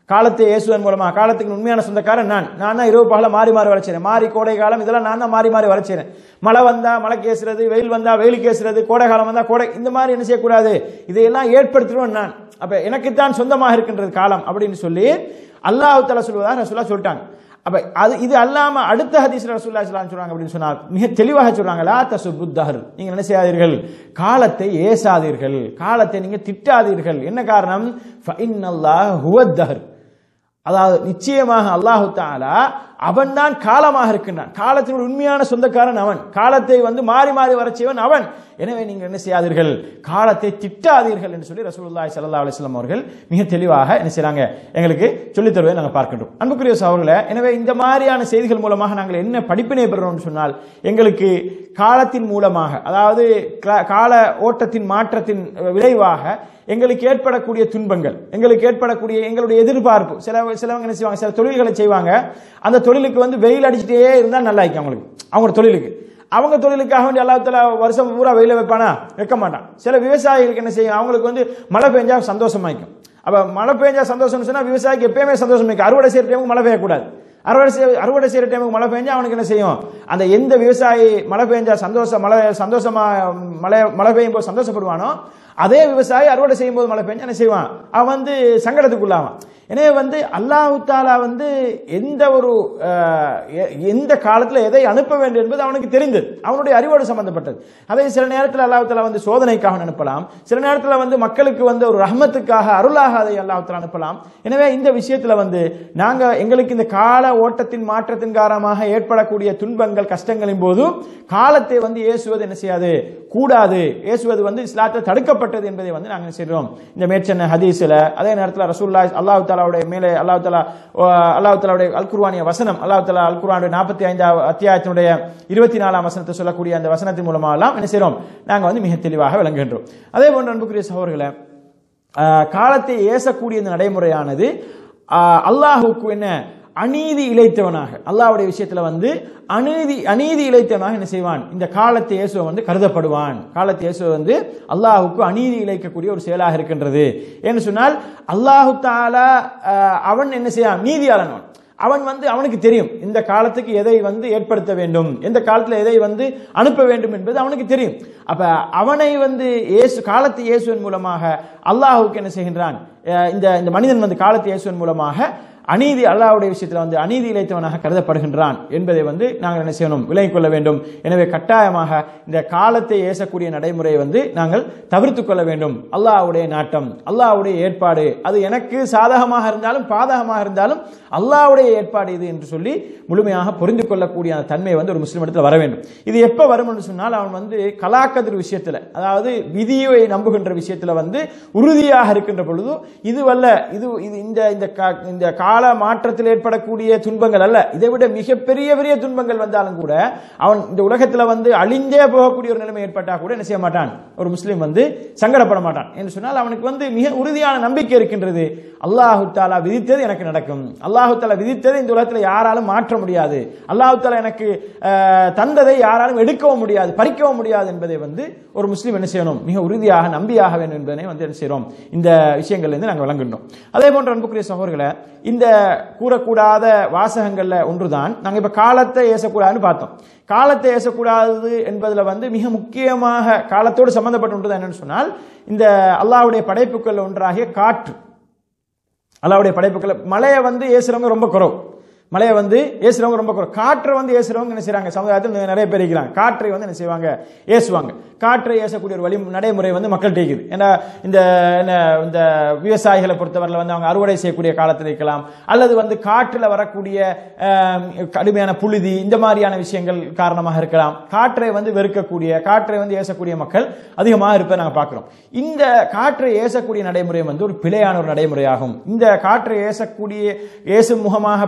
காலத்தை இயேசுவன் மூலமா காலத்துக்கு உண்மையான சொந்தக்காரன் நான் நான் தான் இரவு பகல மாறி மாறி வரைச்சேன் மாறி கோடை காலம் இதெல்லாம் நான் தான் மாறி மாறி வரைச்சேன் மழை வந்தா மழை கேசுறது வெயில் வந்தா வெயில் கேசுறது கோடை காலம் வந்தா கோடை இந்த மாதிரி என்ன செய்யக்கூடாது இதையெல்லாம் ஏற்படுத்துறோம் நான் அப்ப எனக்குத்தான் சொந்தமாக இருக்கின்றது காலம் அப்படின்னு சொல்லி அல்லாஹ் தலா சொல்வதா ரசூலா சொல்லிட்டாங்க அப்ப அது இது அல்லாம அடுத்த ஹதீஸ்ல ரசூல்லா ஸல்லல்லாஹு சொல்றாங்க அப்படின்னு சொன்னால் மிக தெளிவாக சொல்றாங்க லா தசுபுத்தஹர் நீங்க என்ன செய்யாதீர்கள் காலத்தை ஏசாதீர்கள் காலத்தை நீங்க திட்டாதீர்கள் என்ன காரணம் ஃபஇன்னல்லாஹ் ஹுவத்தஹர் அதாவது நிச்சயமாக அல்லாஹு தாலா அவன் தான் காலமாக இருக்கின்றான் காலத்தினுடைய உண்மையான சொந்தக்காரன் அவன் காலத்தை வந்து மாறி மாறி வரச்சேவன் அவன் எனவே நீங்கள் என்ன செய்யாதீர்கள் காலத்தை திட்டாதீர்கள் என்று சொல்லி ரசூலுல்லாஹி ஸல்லல்லாஹு அலைஹி வஸல்லம் அவர்கள் மிக தெளிவாக என்ன செய்றாங்க எங்களுக்கு சொல்லித் தருவதை நாங்கள் பார்க்கின்றோம் அன்புக்குரிய சகோதரர்களே எனவே இந்த மாதிரியான செய்திகள் மூலமாக நாங்கள் என்ன படிப்பினை பெறுறோம்னு சொன்னால் எங்களுக்கு காலத்தின் மூலமாக அதாவது கா- கால ஓட்டத்தின் மாற்றத்தின் விளைவாக எங்களுக்கு ஏற்படக்கூடிய துன்பங்கள் எங்களுக்கு ஏற்படக்கூடிய எங்களுடைய எதிர்பார்ப்பு சில சிலவங்க என்ன செய்வாங்க சில தொழில்களை செய்வாங்க அந்த தொழிலுக்கு வந்து வெயில் அடிச்சுட்டே இருந்தால் நல்லா இருக்கும் அவங்களுக்கு அவங்க தொழிலுக்கு அவங்க தொழிலுக்காக வேண்டிய அல்லாத்துல வருஷம் பூரா வெயில வைப்பானா வைக்க மாட்டான் சில விவசாயிகளுக்கு என்ன செய்யும் அவங்களுக்கு வந்து மழை பெஞ்சா சந்தோஷமாயிக்கும் அப்ப மழை பெஞ்சா சந்தோஷம்னு சொன்னா விவசாயிக்கு எப்பயுமே சந்தோஷம் வைக்கும் அறுவடை செய்யற டைமுக்கு மழை பெய்யக்கூடாது அறுவடை செய்ய அறுவடை செய்யற டைமுக்கு மழை பெஞ்சா அவனுக்கு என்ன செய்யும் அந்த எந்த விவசாயி மழை பெஞ்சா சந்தோஷம் மழை சந்தோஷமா மழை மழை பெய்யும் போது சந்தோஷப்படுவானோ அதே விவசாயி அறுவடை செய்யும் போது மழை பெஞ்சா என்ன செய்வான் அவன் வந்து சங்கடத்துக்குள்ளாவான் எனவே வந்து அல்லாஹு தாலா வந்து எந்த ஒரு அஹ், எ- எந்த காலத்தில் எதை அனுப்ப வேண்டும் என்பது அவனுக்கு தெரிந்தது அவனுடைய அறிவோடு சம்பந்தப்பட்டது அதை சில நேரத்தில் அல்லாஹு தாலா வந்து சோதனைக்காக அனுப்பலாம் சில நேரத்தில் வந்து மக்களுக்கு வந்து ஒரு ரஹ்மத்துக்காக அருளாக அதை அல்லாஹு தாலா அனுப்பலாம் எனவே இந்த விஷயத்துல வந்து நாங்க எங்களுக்கு இந்த கால ஓட்டத்தின் மாற்றத்தின் காரணமாக ஏற்படக்கூடிய துன்பங்கள் கஷ்டங்களின் போது காலத்தை வந்து ஏசுவது என்ன செய்யாது கூடாது ஏசுவது வந்து இஸ்லாத்தில் தடுக்கப்பட்டது என்பதை வந்து நாங்கள் என்ன செய்கிறோம் இந்த மேற்சென்ன ஹதீஸ்ல அதே நேரத்தில் ரசூல்லா அல்லாஹ் தாலாவுடைய மேலே அல்லாஹ் தாலா அல்லாஹ் தாலாவுடைய அல் குர்வானிய வசனம் அல்லாஹ் தாலா அல் குர்வானுடைய நாற்பத்தி ஐந்தாவது அத்தியாயத்தினுடைய இருபத்தி நாலாம் வசனத்தை சொல்லக்கூடிய அந்த வசனத்தின் மூலமாக எல்லாம் என்ன செய்கிறோம் நாங்கள் வந்து மிக தெளிவாக விளங்குகின்றோம் அதே போன்ற அன்புக்குரிய சகோதரர்களை ஆஹ், காலத்தை ஏசக்கூடிய இந்த நடைமுறையானது ஆஹ், அல்லாஹுக்கு என்ன அநீதி இழைத்தவனாக அல்லாஹ்வுடைய விஷயத்துல வந்து அநீதி அநீதி இழைத்தவனாக என்ன செய்வான் இந்த காலத்தை இயேசுவ வந்து கருதப்படுவான் காலத்தை இயேசுவ வந்து அல்லாஹுக்கு அநீதி இழைக்கக்கூடிய ஒரு செயலாக இருக்கின்றது என்று சொன்னால் அல்லாஹு தாலா ஆஹ், அவன் என்ன செய்யான் நீதியாளன் அவன். அவன் வந்து அவனுக்கு தெரியும் இந்த காலத்துக்கு எதை வந்து ஏற்படுத்த வேண்டும் எந்த காலத்தில் எதை வந்து அனுப்ப வேண்டும் என்பது அவனுக்கு தெரியும் அப்ப அவனை வந்து இயேசு காலத்து இயேசுவின் மூலமாக அல்லாஹுக்கு என்ன செய்கின்றான் அஹ் இந்த இந்த மனிதன் வந்து காலத்து இயேசுவின் மூலமாக அநீதி அல்லாஹ்வுடைய விஷயத்தில் வந்து அநீதி இழைத்தவனாக கருதப்படுகின்றான் என்பதை வந்து நாங்கள் என்ன செய்யணும் விலகிக் கொள்ள வேண்டும் எனவே கட்டாயமாக இந்த காலத்தை ஏசக்கூடிய நடைமுறையை வந்து நாங்கள் தவிர்த்து கொள்ள வேண்டும் அல்லாஹ்வுடைய நாட்டம் அல்லாஹ்வுடைய ஏற்பாடு அது எனக்கு சாதகமாக இருந்தாலும் பாதகமாக இருந்தாலும் அல்லாஹ்வுடைய ஏற்பாடு இது என்று சொல்லி முழுமையாக புரிந்து கொள்ளக்கூடிய அந்த தன்மை வந்து ஒரு முஸ்லிம் இடத்துல வர வேண்டும் இது எப்போ வரும் என்று சொன்னால் அவன் வந்து கலாக்கதிர் விஷயத்தில் அதாவது விதியை நம்புகின்ற விஷயத்தில் வந்து உறுதியாக இருக்கின்ற பொழுது இதுவல்ல இது இது இந்த இந்த கா- இந்த கால மாற்றத்தில் ஏற்படக்கூடிய துன்பங்கள் அல்ல இதை விட மிகப்பெரிய பெரிய துன்பங்கள் வந்தாலும் கூட அவன் இந்த உலகத்துல வந்து அழிந்தே போகக்கூடிய ஒரு நிலைமை ஏற்பட்டா கூட என்ன செய்ய மாட்டான் ஒரு முஸ்லீம் வந்து சங்கடப்பட மாட்டான் என்று சொன்னால் அவனுக்கு வந்து மிக உறுதியான நம்பிக்கை இருக்கின்றது அல்லாஹு தாலா விதித்தது எனக்கு நடக்கும் அல்லாஹு தாலா விதித்ததை இந்த உலகத்தில் யாராலும் மாற்ற முடியாது அல்லாஹு தாலா எனக்கு அஹ், தந்ததை யாராலும் எடுக்கவும் முடியாது பறிக்கவும் முடியாது என்பதை வந்து ஒரு முஸ்லீம் என்ன செய்யணும் மிக உறுதியாக நம்பியாக வேண்டும் என்பதனை வந்து என்ன செய்கிறோம் இந்த விஷயங்கள்ல இருந்து நாங்கள் விளங்குகிறோம் அதே போன்ற அன்புக்குரிய சகோதரர்களை இந்த கூறக்கூடாத வாசகங்கள்ல ஒன்றுதான் நாங்கள் இப்ப காலத்தை ஏசக்கூடாதுன்னு பார்த்தோம் காலத்தை ஏசக்கூடாது என்பதுல வந்து மிக முக்கியமாக காலத்தோடு சம்பந்தப்பட்ட ஒன்று தான் என்னன்னு சொன்னால் இந்த அல்லாஹ்வுடைய படைப்புகள் ஒன்றாகிய காற்று அல்லாவுடைய படைப்புகளை மழையை வந்து ஏசுறவங்க ரொம்ப குறவு மழையை வந்து ஏசுறவங்க ரொம்ப குறவு காற்றை வந்து ஏசுறவங்க என்ன செய்றாங்க சமுதாயத்தில் நிறைய பேர் இருக்கிறாங்க காற்றை வந்து என்ன செய்வாங்க ஏசுவாங்க காற்றை ஏசக்கூடிய ஒரு வழி நடைமுறை வந்து மக்கள் இருக்குது ஏன்னா இந்த என்ன, இந்த விவசாயிகளை பொறுத்தவரையில் வந்து அவங்க அறுவடை செய்யக்கூடிய காலத்தில் இருக்கலாம் அல்லது வந்து காற்றில் வரக்கூடிய ஆம், கடுமையான புழுதி இந்த மாதிரியான விஷயங்கள் காரணமாக இருக்கலாம் காற்றை வந்து வெறுக்கக்கூடிய காற்றை வந்து ஏசக்கூடிய மக்கள் அதிகமாக இருப்பதை நாங்கள் பார்க்கிறோம் இந்த காற்றை ஏசக்கூடிய நடைமுறை வந்து ஒரு பிழையான ஒரு நடைமுறையாகும் இந்த காற்றை ஏசக்கூடிய ஏசு முகமாக பாதிக்கக்கூடிய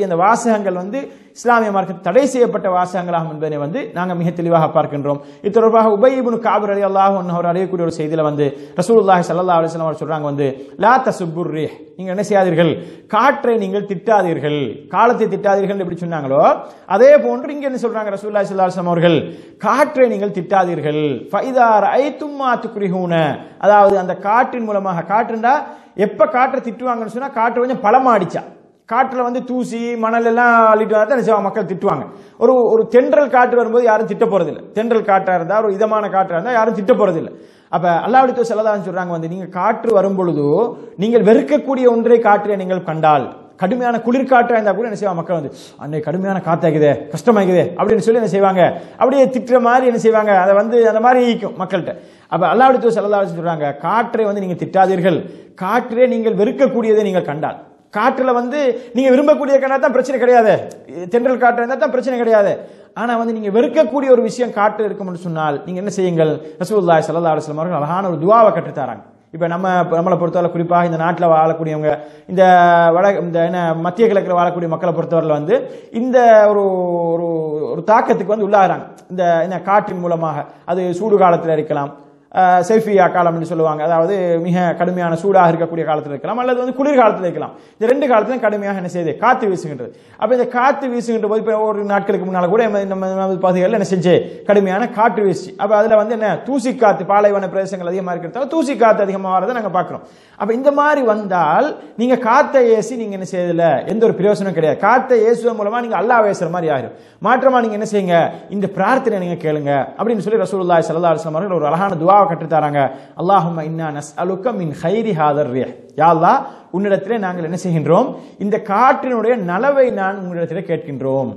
சொல்லக்கூடிய அந்த வாசகங்கள் வந்து இஸ்லாமிய மார்க்க தடை செய்யப்பட்ட வாசகங்களாகும் என்பதை வந்து நாங்கள் மிக தெளிவாக பார்க்கின்றோம் இது தொடர்பாக உபயிபுனு காபர் அலி அல்லாஹ் அவர் அறியக்கூடிய ஒரு செய்தியில வந்து ரசூலுல்லாஹி ஸல்லல்லாஹு அலைஹி வஸல்லம் அவர் சொல்றாங்க வந்து லா தசுப்புர் ரீஹ் நீங்க என்ன செய்யாதீர்கள் காற்றை நீங்கள் திட்டாதீர்கள் காலத்தை திட்டாதீர்கள் எப்படி சொன்னாங்களோ அதே போன்று இங்க என்ன சொல்றாங்க ரசூலுல்லாஹி ஸல்லல்லாஹு அலைஹி வஸல்லம் அவர்கள் காற்றை நீங்கள் திட்டாதீர்கள் ஃபைதா ரஐத்தும் மா துக்ரிஹூன அதாவது அந்த காற்றின் மூலமாக காற்றுண்டா எப்ப காற்றை திட்டுவாங்கன்னு சொன்னா காற்று கொஞ்சம் பலமாடிச்சா காற்றுல வந்து தூசி மணல் எல்லாம் அள்ளிட்டு வரதான் என்ன செய்வாங்க மக்கள் திட்டுவாங்க ஒரு ஒரு தென்றல் காற்று வரும்போது யாரும் திட்ட போறதில்லை தென்றல் காற்றா இருந்தா ஒரு இதமான காற்றா இருந்தா யாரும் திட்ட போறதில்லை அப்ப அல்லாஹ்வுடைய செல்லதான் சொல்றாங்க வந்து நீங்க காற்று வரும் பொழுதோ நீங்கள் வெறுக்கக்கூடிய ஒன்றை காற்றை நீங்கள் கண்டால் கடுமையான குளிர்காற்றா இருந்தா கூட என்ன செய்வாங்க மக்கள் வந்து அன்னை கடுமையான காத்தாக்குதே கஷ்டமாக்குதே அப்படின்னு சொல்லி என்ன செய்வாங்க அப்படியே திட்டுற மாதிரி என்ன செய்வாங்க அதை வந்து அந்த மாதிரி ஈக்கும் மக்கள்கிட்ட அப்ப அல்லாஹ்வுடைய செல்லதான் சொல்றாங்க காற்றை வந்து நீங்க திட்டாதீர்கள் காற்றே நீங்கள் வெறுக்கக்கூடியதை நீங்கள் கண்டால் காற்றுல வந்து நீங்க விரும்பக்கூடிய கண்டா தான் பிரச்சனை கிடையாது தென்றல் காற்று இருந்தா தான் பிரச்சனை கிடையாது ஆனா வந்து நீங்க வெறுக்கக்கூடிய ஒரு விஷயம் காற்று இருக்கும்னு சொன்னால் நீங்க என்ன செய்யுங்கள் ரசூலுல்லாஹி ஸல்லல்லாஹு அலைஹி வஸல்லம் அவர்கள் அழகான ஒரு துஆவை கற்றுத் தராங்க இப்ப நம்ம நம்மளை பொறுத்தவரை குறிப்பாக இந்த நாட்டில் வாழக்கூடியவங்க இந்த வட இந்த என்ன மத்திய கிழக்கில் வாழக்கூடிய மக்களை பொறுத்தவரையில் வந்து இந்த ஒரு ஒரு ஒரு தாக்கத்துக்கு வந்து உள்ளாகிறாங்க இந்த இந்த காற்றின் மூலமாக அது சூடு காலத்தில் இருக்கலாம் அஹ், செல்ஃபியா காலம் என்று சொல்லுவாங்க அதாவது மிக கடுமையான சூடாக இருக்கக்கூடிய காலத்தில் இருக்கலாம் அல்லது வந்து குளிர்காலத்தில் இருக்கலாம் இந்த ரெண்டு காலத்திலும் கடுமையாக என்ன செய்யுது காற்று வீசுகின்றது அப்ப இந்த காற்று வீசுகின்ற போது இப்போ ஒரு நாட்களுக்கு முன்னால கூட நம்ம நம்ம நம்ம பகுதிகளில் என்ன செஞ்சு கடுமையான காற்று வீசி அப்ப அதுல வந்து என்ன தூசி காத்து பாலைவன பிரதேசங்கள் அதிகமாக இருக்கிறதால தூசி காத்து அதிகமாக வரதை நாங்க பார்க்கிறோம் அப்ப இந்த மாதிரி வந்தால் நீங்க காத்தை ஏசி நீங்க என்ன செய்யல எந்த ஒரு பிரயோசனம் கிடையாது காத்தை ஏசுவதன் மூலமா நீங்க அல்லாஹ் பேசுற மாதிரி ஆயிரும் மாற்றமா நீங்க என்ன செய்யுங்க இந்த பிரார்த்தனை நீங்க கேளுங்க அப்படின்னு சொல்லி ரசூலுல்லாஹி ஸல்லல்லாஹு அலைஹி வஸல்லம் அவர்கள் ஒரு அழகான துஆவை கற்றுத் தராங்க அல்லாஹும்ம இன்னா நஸ்அலுக மின் ஹைரி ஹாதர் ரிஹ் யா அல்லாஹ் உன்னிடத்திலே நாங்கள் என்ன செய்கின்றோம் இந்த காற்றினுடைய நலவை நான் உன்னிடத்திலே கேட்கின்றோம்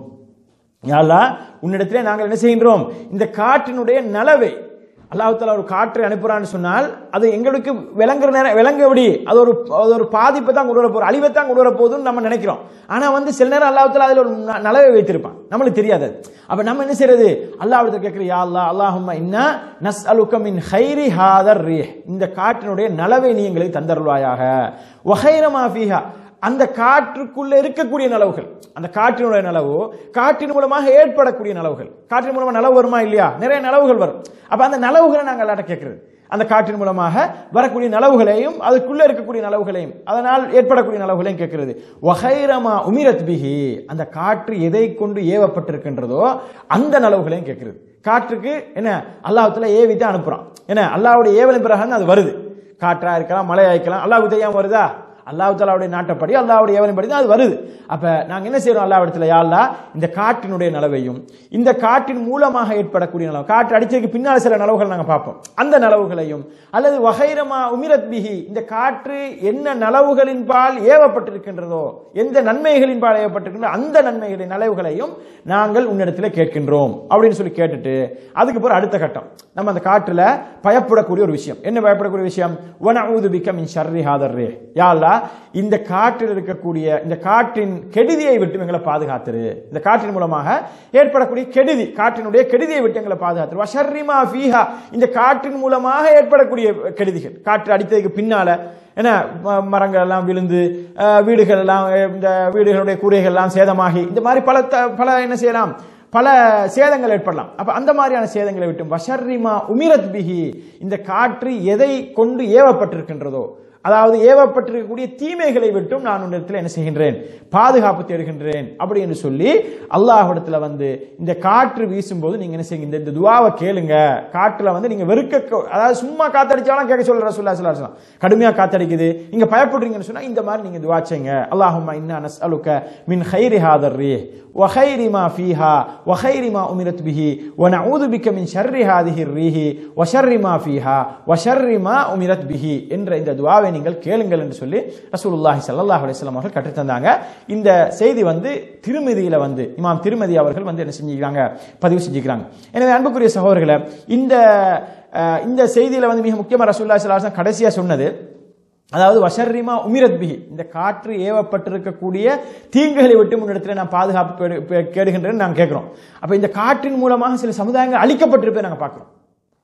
யா அல்லாஹ் உன்னிடத்திலே நாங்கள் என்ன செய்கின்றோம் இந்த காற்றினுடைய நலவை அல்லாஹ் தாலா ஒரு காற்றை அனுப்புறான்னு சொன்னால் அது எங்களுக்கு விளங்குற நேரம் விளங்க எப்படி அது ஒரு அது ஒரு பாதிப்பை தான் கொண்டு வர போகுது அழிவை தான் கொண்டு வர போகுதுன்னு நம்ம நினைக்கிறோம் ஆனா வந்து சில நேரம் அல்லாஹ் தாலா அதில் ஒரு ந- நலவை வைத்திருப்பான் நம்மளுக்கு தெரியாது அது. அப்ப நம்ம என்ன செய்யறது அல்லாஹ் கேட்கிற யா அல்லாஹ் அல்லாஹும்ம இன்னா நஸ் அலுக்க மின் ஹைரி ஹாதர் ரீஹ் இந்த காற்றினுடைய நலவை நீ எங்களுக்கு தந்தருள்வாயாக வஹைரமா ஃபீஹா அந்த காற்றுக்குள்ள இருக்கக்கூடிய நலவுகள் அந்த காற்றினுடைய நலவு காற்றின் மூலமாக ஏற்படக்கூடிய நலவுகள் காற்றின் மூலமா நலவு வருமா இல்லையா நிறைய நலவுகள் வரும் அப்ப அந்த நலவுகளை நாங்கள் எல்லாட்ட கேட்கிறது அந்த காற்றின் மூலமாக வரக்கூடிய நலவுகளையும் அதுக்குள்ள இருக்கக்கூடிய நலவுகளையும் அதனால் ஏற்படக்கூடிய நலவுகளையும் கேட்கிறது வஹைரமா உமிரத் பிஹி அந்த காற்று எதை கொண்டு ஏவப்பட்டிருக்கின்றதோ அந்த நலவுகளையும் கேட்கிறது காற்றுக்கு என்ன அல்லாஹ்வுத்தாலா ஏவி தான் அனுப்புறான் என்ன அல்லாஹ்வுடைய ஏவலின் பிறகு அது வருது காற்றா இருக்கலாம் மழையா இருக்கலாம் அல்லாஹ் தெரியாம வருதா அல்லாஹ் தாலாவுடைய நாட்டப்படி அல்லாஹ்வுடைய ஏவலின்படி தான் அது வருது அப்ப நாங்க என்ன செய்றோம் அல்லாஹ் இடத்துல யா அல்லாஹ் இந்த காற்றினுடைய நலவையும் இந்த காற்றின் மூலமாக ஏற்படக்கூடிய நலவு காற்று அடிச்சதுக்கு பின்னால் சில நலவுகள் நாங்க பார்ப்போம் அந்த நலவுகளையும் அல்லது வகைரமா உமிரத் பிஹி இந்த காற்று என்ன நலவுகளின் பால் ஏவப்பட்டிருக்கின்றதோ எந்த நன்மைகளின் பால் ஏவப்பட்டிருக்கின்றோ அந்த நன்மைகளின் நலவுகளையும் நாங்கள் உன்னிடத்தில் கேட்கின்றோம் அப்படின்னு சொல்லி கேட்டுட்டு அதுக்கு பிறகு அடுத்த கட்டம் நம்ம அந்த காற்றுல பயப்படக்கூடிய ஒரு விஷயம் என்ன பயப்படக்கூடிய விஷயம் வனஊது பிக்க மின் ஷர்ரி ஹாதர் ரே யா அல்லாஹ் இந்த காற்றில் இருக்கக்கூடிய இந்த காற்றின் கெடுதியை விட்டு எங்களை பாதுகாத்துரு இந்த காற்றின் மூலமாக ஏற்படக்கூடிய கெடுதி காற்றினுடைய கெடுதியை விட்டு எங்களை பாதுகாத்துரு வஷர்ரிமா ஃபீஹா இந்த காற்றின் மூலமாக ஏற்படக்கூடிய கெடுதிகள் காற்று அடித்ததுக்கு பின்னால என்ன ம- மரங்கள் எல்லாம் விழுந்து அஹ், வீடுகள் எல்லாம் அஹ், இந்த வீடுகளுடைய கூரைகள் எல்லாம் சேதமாகி இந்த மாதிரி பல த- பல என்ன செய்யலாம் பல சேதங்கள் ஏற்படலாம் அப்ப அந்த மாதிரியான சேதங்களை விட்டும் வஷர்ரிமா உமிரத் பிஹி இந்த காற்று எதை கொண்டு ஏவப்பட்டிருக்கின்றதோ அதாவது ஏவப்பட்டிருக்கக்கூடிய தீமைகளை விட்டும் நான் உன்னிடத்தில் என்ன செய்கின்றேன் பாதுகாப்பு தேடுகின்றேன் அப்படி என்று சொல்லி அல்லாஹ்விடத்துல வந்து இந்த காற்று வீசும்போது நீங்க என்ன செய்யுங்க இந்த- இந்த துவாவை கேளுங்க காற்றுல வந்து நீங்க வெறுக்க அதாவது சும்மா காத்தடிச்சாலும் கேட்க சொல்ற ரசூல்லா ஸல்லல்லாஹு அலைஹி வஸல்லம் கடுமையா காத்தடிக்குது நீங்க பயப்படுறீங்கன்னு சொன்னா இந்த மாதிரி நீங்க துவா செய்யுங்க அல்லாஹும்ம இன்னா நஸ்அலுக மின் ஹைரி ஹாதர் ரீஹ் وخير ما فيها وخير ما أمرت به ونعوذ بك من شر هذه الريح وشر ما فيها وشر ما أمرت به என்ற இந்த துவாவை நீங்கள் கேளுங்கள் என்று சொல்லி ரசூலுல்லாஹி ஸல்லல்லாஹு அலைஹி வஸல்லம் அவர்கள் கற்றுத் தந்தாங்க இந்த செய்தி வந்து திருமதியில வந்து இமாம் திருமதி அவர்கள் வந்து என்ன செஞ்சுக்கிறாங்க பதிவு செஞ்சுக்கிறாங்க எனவே அன்புக்குரிய சகோதரர்களே இந்த அஹ், இந்த செய்தியில வந்து மிக முக்கியமா ரசூலுல்லாஹி ஸல்லல்லாஹு அலைஹி வஸல்லம் கடைசியா சொன்னது அதாவது வஷர்ரிமா உமிரத் பிஹி இந்த காற்று ஏவப்பட்டிருக்கக்கூடிய தீங்குகளை விட்டு முன்னிடத்தில் நான் பாதுகாப்பு கேடு- பே- கேடுகின்றேன்னு நாங்கள் கேட்கிறோம் அப்ப இந்த காற்றின் மூலமாக சில சமுதாயங்கள் அழிக்கப்பட்டிருப்பதை நாங்கள் பார்க்கிறோம்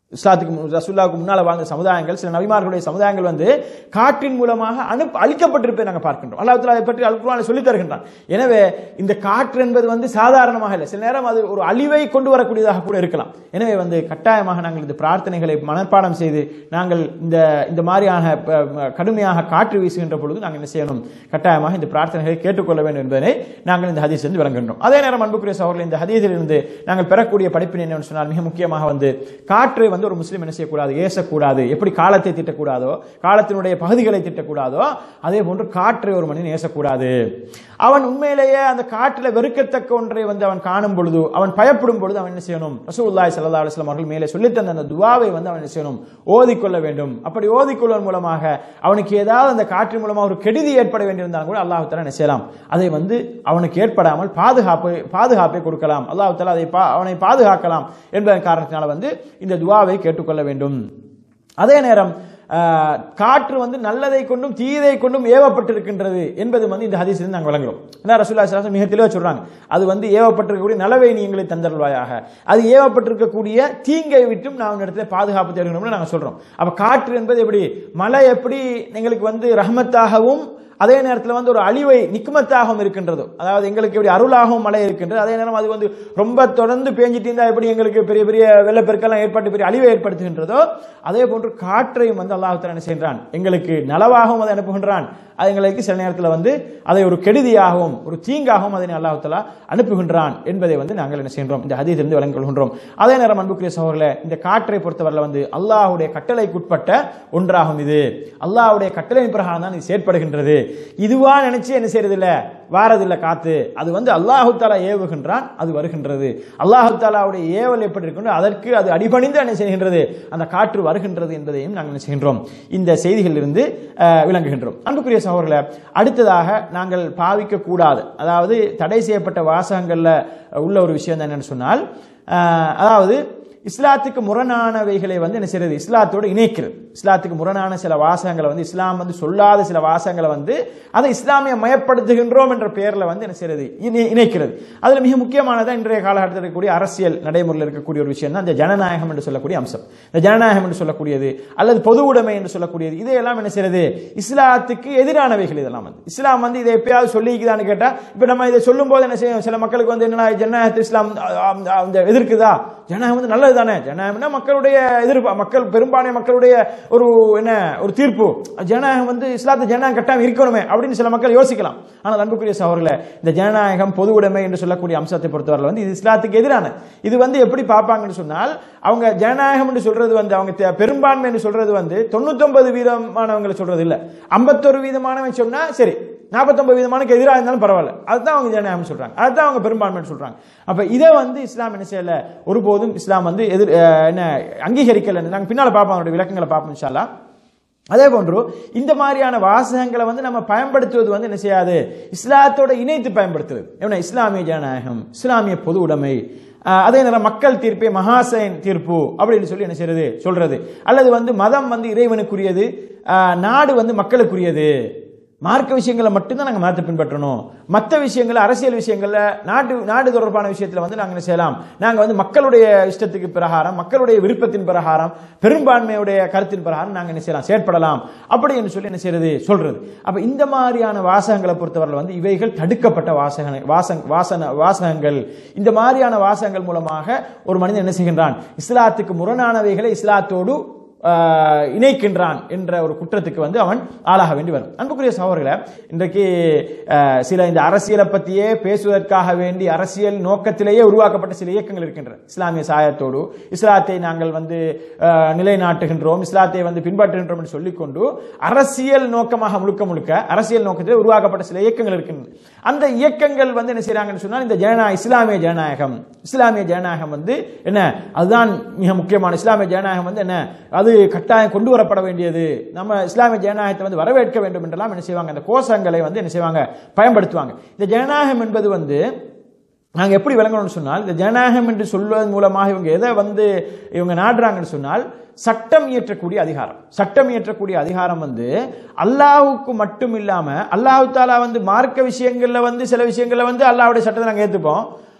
இஸ்லாத்துக்கு மு- ரசூலுல்லாவுக்கு முன்னால வாழ்ந்த சமுதாயங்கள் சில நபிமார்களுடைய சமுதாயங்கள் வந்து காற்றின் மூலமாக அனுப்ப அழிக்கப்பட்டிருப்பதை நாங்கள் பார்க்கின்றோம் அல்லாஹ் தஆலா அதை பற்றி அல் குர்ஆனில் சொல்லித் தருகின்றான் எனவே இந்த காற்று என்பது வந்து சாதாரணமாக இல்லை சில நேரம் அது ஒரு அழிவை கொண்டு வரக்கூடியதாக கூட இருக்கலாம் எனவே வந்து கட்டாயமாக நாங்கள் இந்த பிரார்த்தனைகளை மனப்பாடம் செய்து நாங்கள் இந்த இந்த மாதிரியான ப- ம- கடுமையாக காற்று வீசுகின்ற பொழுது நாங்கள் என்ன செய்யணும் கட்டாயமாக இந்த பிரார்த்தனைகளை கேட்டுக்கொள்ள வேண்டும் என்பதை நாங்கள் இந்த ஹதீஸ் வந்து விளங்குகின்றோம் அதே நேரம் அன்புக்குரிய சகோதரர்களே இந்த ஹதீஸில் இருந்து நாங்கள் பெறக்கூடிய படிப்பினை என்னவென்று சொன்னால் மிக முக்கியமாக வந்து காற்று வந்து ஒரு முஸ்லீம் என்ன செய்யக்கூடாது ஏசக்கூடாது எப்படி காலத்தை திட்டக்கூடாதோ காலத்தினுடைய பகுதிகளை திட்டக்கூடாதோ அதே போன்று காற்றை ஒரு மனிதன் ஏசக்கூடாது அவன் உண்மையிலேயே அந்த காற்றில் வெறுக்கத்தக்க ஒன்றை வந்து அவன் காணும் பொழுது அவன் பயப்படும் பொழுது அவன் என்ன செய்யணும் ரசூலுல்லாஹி ஸல்லல்லாஹு அலைஹி வஸல்லம் அவர்கள் மேலே சொல்லித் தந்த அந்த துவாவை வந்து அவன் என்ன செய்யணும் ஓதிக்கொள்ள வேண்டும் அப்படி ஓதிக்கொள்வதன் மூலமாக அவனுக்கு ஏதாவது அந்த காற்றின் மூலமாக ஒரு கெடுதி ஏற்பட வேண்டியிருந்தாலும் கூட அல்லாஹ் தஆலா என்ன செய்யலாம் அதை வந்து அவனுக்கு ஏற்படாமல் பாதுகாப்பு பாதுகாப்பை கொடுக்கலாம் அல்லாஹ் தஆலா அதை பா- அவனை பாதுகாக்கலாம் என்பதன் காரணத்தினால வந்து இந்த துவாவை கேட்டுக்கொள்ள வேண்டும் அதே நேரம் ஆஹ், காற்று வந்து நல்லதை கொண்டும் தீயதை கொண்டும் ஏவப்பட்டிருக்கின்றது என்பது வந்து இந்த ஹதீஸில் நாங்கள் வழங்குறோம் ஏன்னா ரசூல்லா ஸல்லல்லாஹு அலைஹி வஸல்லம் மிக தெளிவாக சொல்றாங்க அது வந்து ஏவப்பட்டிருக்கக்கூடிய நலவை நீ எங்களை தந்தருள்வாயாக அது ஏவப்பட்டிருக்கக்கூடிய தீங்கை விட்டும் நான் இடத்துல பாதுகாப்பு தேடுகிறோம்னு நாங்கள் சொல்றோம் அப்ப காற்று என்பது எப்படி மழை எப்படி எங்களுக்கு வந்து ரஹமத்தாகவும் அதே நேரத்தில் வந்து ஒரு அழிவை நிக்குமத்தாகவும் இருக்கின்றதோ அதாவது எங்களுக்கு எப்படி அருளாகவும் மழை இருக்கின்றது அதே நேரம் அது வந்து ரொம்ப தொடர்ந்து பேஞ்சிட்டு இருந்தால் எப்படி எங்களுக்கு பெரிய பெரிய வெள்ளப்பெருக்கெல்லாம் ஏற்பட்டு பெரிய அழிவை ஏற்படுத்துகின்றதோ அதே போன்று காற்றையும் வந்து அல்லாஹ் தஆலா என்ன செய்கின்றான் எங்களுக்கு நலவாகவும் அதை அனுப்புகின்றான் அது எங்களுக்கு சில நேரத்தில் வந்து அதை ஒரு கெடுதியாகவும் ஒரு தீங்காகவும் அதனை அல்லாஹ் தஆலா அனுப்புகின்றான் என்பதை வந்து நாங்கள் என்ன செய்கின்றோம் இந்த ஹதீஸிலிருந்து விளங்கிக் கொள்கின்றோம் அதே நேரம் அன்புக்குரிய சகோதரர்களே இந்த காற்றை பொறுத்தவரையில் வந்து அல்லாஹ்வுடைய கட்டளைக்குட்பட்ட ஒன்றாகும் இது அல்லாஹ்வுடைய கட்டளையின் பிரகாரம் தான் இது செயற்படுகின்றது இதுவா நினைச்சு என்ன செய்யறது இல்ல வாரதில்லை காத்து அது வந்து அல்லாஹு தாலா ஏவுகின்றான் அது வருகின்றது அல்லாஹு தாலாவுடைய ஏவல் எப்படி இருக்கின்றோ அதற்கு அது அடிபணிந்து என்ன செய்கின்றது அந்த காற்று வருகின்றது என்பதையும் நாங்கள் என்ன செய்கின்றோம் இந்த செய்திகளிலிருந்து அஹ், விளங்குகின்றோம் அன்புக்குரிய சகோதரர்களே அடுத்ததாக நாங்கள் பாவிக்க கூடாது அதாவது தடை செய்யப்பட்ட வாசகங்கள்ல உள்ள ஒரு விஷயம் தான் என்னன்னு சொன்னால் அஹ், அதாவது இஸ்லாத்துக்கு முரணானவைகளை வந்து என்ன செய்யறது இஸ்லாத்தோடு இணைக்கிறது இஸ்லாத்துக்கு முரணான சில வாசகங்களை வந்து இஸ்லாம் வந்து சொல்லாத சில வாசகங்களை வந்து அதை இஸ்லாமிய மயப்படுத்துகின்றோம் என்ற பெயர்ல வந்து என்ன செய்யறது இணை- இணைக்கிறது அதுல மிக முக்கியமானதா இன்றைய காலகட்டத்தில் இருக்கக்கூடிய அரசியல் நடைமுறையில் இருக்கக்கூடிய ஒரு விஷயம் தான் இந்த ஜனநாயகம் என்று சொல்லக்கூடிய அம்சம் இந்த ஜனநாயகம் என்று சொல்லக்கூடியது அல்லது பொது உடைமை என்று சொல்லக்கூடியது இதையெல்லாம் என்ன செய்யறது இஸ்லாத்துக்கு எதிரானவைகள் இதெல்லாம் வந்து இஸ்லாம் வந்து இதை எப்பயாவது சொல்லிக்குதான்னு கேட்டா இப்ப நம்ம இதை சொல்லும் போது என்ன செய்யும் சில மக்களுக்கு வந்து என்னன்னா ஜனநாயகத்தை இஸ்லாம் அ, அ, அந்த எதிர்க்குதா ஜனநாயகம் வந்து நல்லது தானே ஜனநாயகம்னா மக்களுடைய எதிர்ப்பு மக்கள் பெரும்பான்மை மக்களுடைய ஒரு என்ன ஒரு தீர்ப்பு ஜனநாயகம் வந்து இஸ்லாத்து ஜனநாயகம் கட்டாயம் இருக்கணுமே அப்படின்னு சில மக்கள் யோசிக்கலாம் ஆனால் அன்புக்குரிய சகோதரர்களே இந்த ஜனநாயகம் பொது உடைமை என்று சொல்லக்கூடிய அம்சத்தை பொறுத்தவரை வந்து இது இஸ்லாத்துக்கு எதிரான இது வந்து எப்படி பார்ப்பாங்கன்னு சொன்னால் அவங்க ஜனநாயகம் என்று சொல்றது வந்து அவங்க தெ- பெரும்பான்மை என்று சொல்றது வந்து தொண்ணூத்தொன்பது வீதமானவங்களை சொல்றது இல்ல ஐம்பத்தொரு வீதமானவன் சொன்னா சரி நாற்பத்தொன்பது வீதமானுக்கு எதிராக இருந்தாலும் பரவாயில்ல அதுதான் அவங்க ஜனநாயகம் சொல்றாங்க அதுதான் அவங்க பெரும்பான்மைன்னு சொல்றாங்க அப்ப இதை வந்து இஸ்லாம் என்ன செய்யல ஒருபோதும் இஸ்லாம் வந்து எதிர் அஹ், என்ன அங்கீகரிக்கல நாங்க பின்னால பார்ப்போம் அவருடைய விளக்கங்களை பார்ப்போம் இன்ஷா அல்லாஹ். அதே போன்று இந்த மாதிரியான வாசகங்களை வந்து நம்ம பயன்படுத்துவது வந்து என்ன செய்யாது இஸ்லாத்தோட இணைத்து பயன்படுத்துவது ஏன்னா இஸ்லாமிய ஜனநாயகம் இஸ்லாமிய பொது உடைமை ஆஹ், அதே நேரம் மக்கள் தீர்ப்பே மகாசைன் தீர்ப்பு அப்படின்னு சொல்லி என்ன செய்யறது சொல்றது அல்லது வந்து மதம் வந்து இறைவனுக்குரியது ஆஹ், நாடு வந்து மக்களுக்குரியது மார்க்க விஷயங்களை மட்டும்தான் நாங்கள் மதத்தை பின்பற்றணும் மற்ற விஷயங்கள் அரசியல் விஷயங்கள்ல நாட்டு நாடு தொடர்பான விஷயத்துல வந்து நாங்கள் என்ன செய்யலாம் நாங்கள் வந்து மக்களுடைய இஷ்டத்துக்கு பிரகாரம் மக்களுடைய விருப்பத்தின் பிரகாரம் பெரும்பான்மையுடைய கருத்தின் பிரகாரம் நாங்கள் என்ன செய்யலாம் செயற்படலாம் அப்படி என்று சொல்லி என்ன செய்யறது சொல்றது அப்ப இந்த மாதிரியான வாசகங்களை பொறுத்தவரை வந்து இவைகள் தடுக்கப்பட்ட வாசக வாசங் வாசன வாசகங்கள் இந்த மாதிரியான வாசகங்கள் மூலமாக ஒரு மனிதன் என்ன செய்கின்றான் இஸ்லாத்துக்கு முரணானவைகளை இஸ்லாத்தோடு ஆஹ், இணைக்கின்றான் என்ற ஒரு குற்றத்துக்கு வந்து அவன் ஆளாக வேண்டி வரும் அன்புக்குரிய சகோதரர்களே இன்றைக்கு ஆஹ், சில இந்த அரசியலை பற்றியே பேசுவதற்காக வேண்டி அரசியல் நோக்கத்திலேயே உருவாக்கப்பட்ட சில இயக்கங்கள் இருக்கின்றன இஸ்லாமிய சாயத்தோடு இஸ்லாத்தை நாங்கள் வந்து ஆஹ், நிலைநாட்டுகின்றோம் இஸ்லாத்தை வந்து பின்பற்றுகின்றோம் என்று சொல்லிக்கொண்டு அரசியல் நோக்கமாக முழுக்க முழுக்க அரசியல் நோக்கத்தில் உருவாக்கப்பட்ட சில இயக்கங்கள் இருக்கின்றன அந்த இயக்கங்கள் வந்து என்ன செய்றாங்கன்னு சொன்னால் இந்த ஜனநாயக இஸ்லாமிய ஜனநாயகம் இஸ்லாமிய ஜனநாயகம் வந்து என்ன அதுதான் மிக முக்கியமான இஸ்லாமிய ஜனநாயகம் வந்து என்ன அது கட்டாயம் கொண்டு வரப்பட வேண்டியது நம்ம இஸ்லாமிய ஜனநாயகத்தை வந்து வரவேற்க வேண்டும் என்றெல்லாம் என்ன செய்வாங்க அந்த கோஷங்களை வந்து என்ன செய்வாங்க பயன்படுத்துவாங்க இந்த ஜனநாயகம் என்பது வந்து நாங்க எப்படி விளங்கணும்னு சொன்னால் இந்த ஜனநாயகம் என்று சொல்வதன் மூலமாக இவங்க எதை வந்து இவங்க நாடுறாங்கன்னு சொன்னால் சட்டம் இயற்றக்கூடிய அதிகாரம் சட்டம் இயற்றக்கூடிய அதிகாரம் வந்து அல்லாஹ்வுக்கு மட்டும் இல்லாம அல்லாஹ் தாலா வந்து மார்க்க விஷயங்கள்ல வந்து சில விஷயங்கள்ல வந்து அல்லாஹ்வுடைய சட்டத்தை நாங்க ஏத்துப்போம்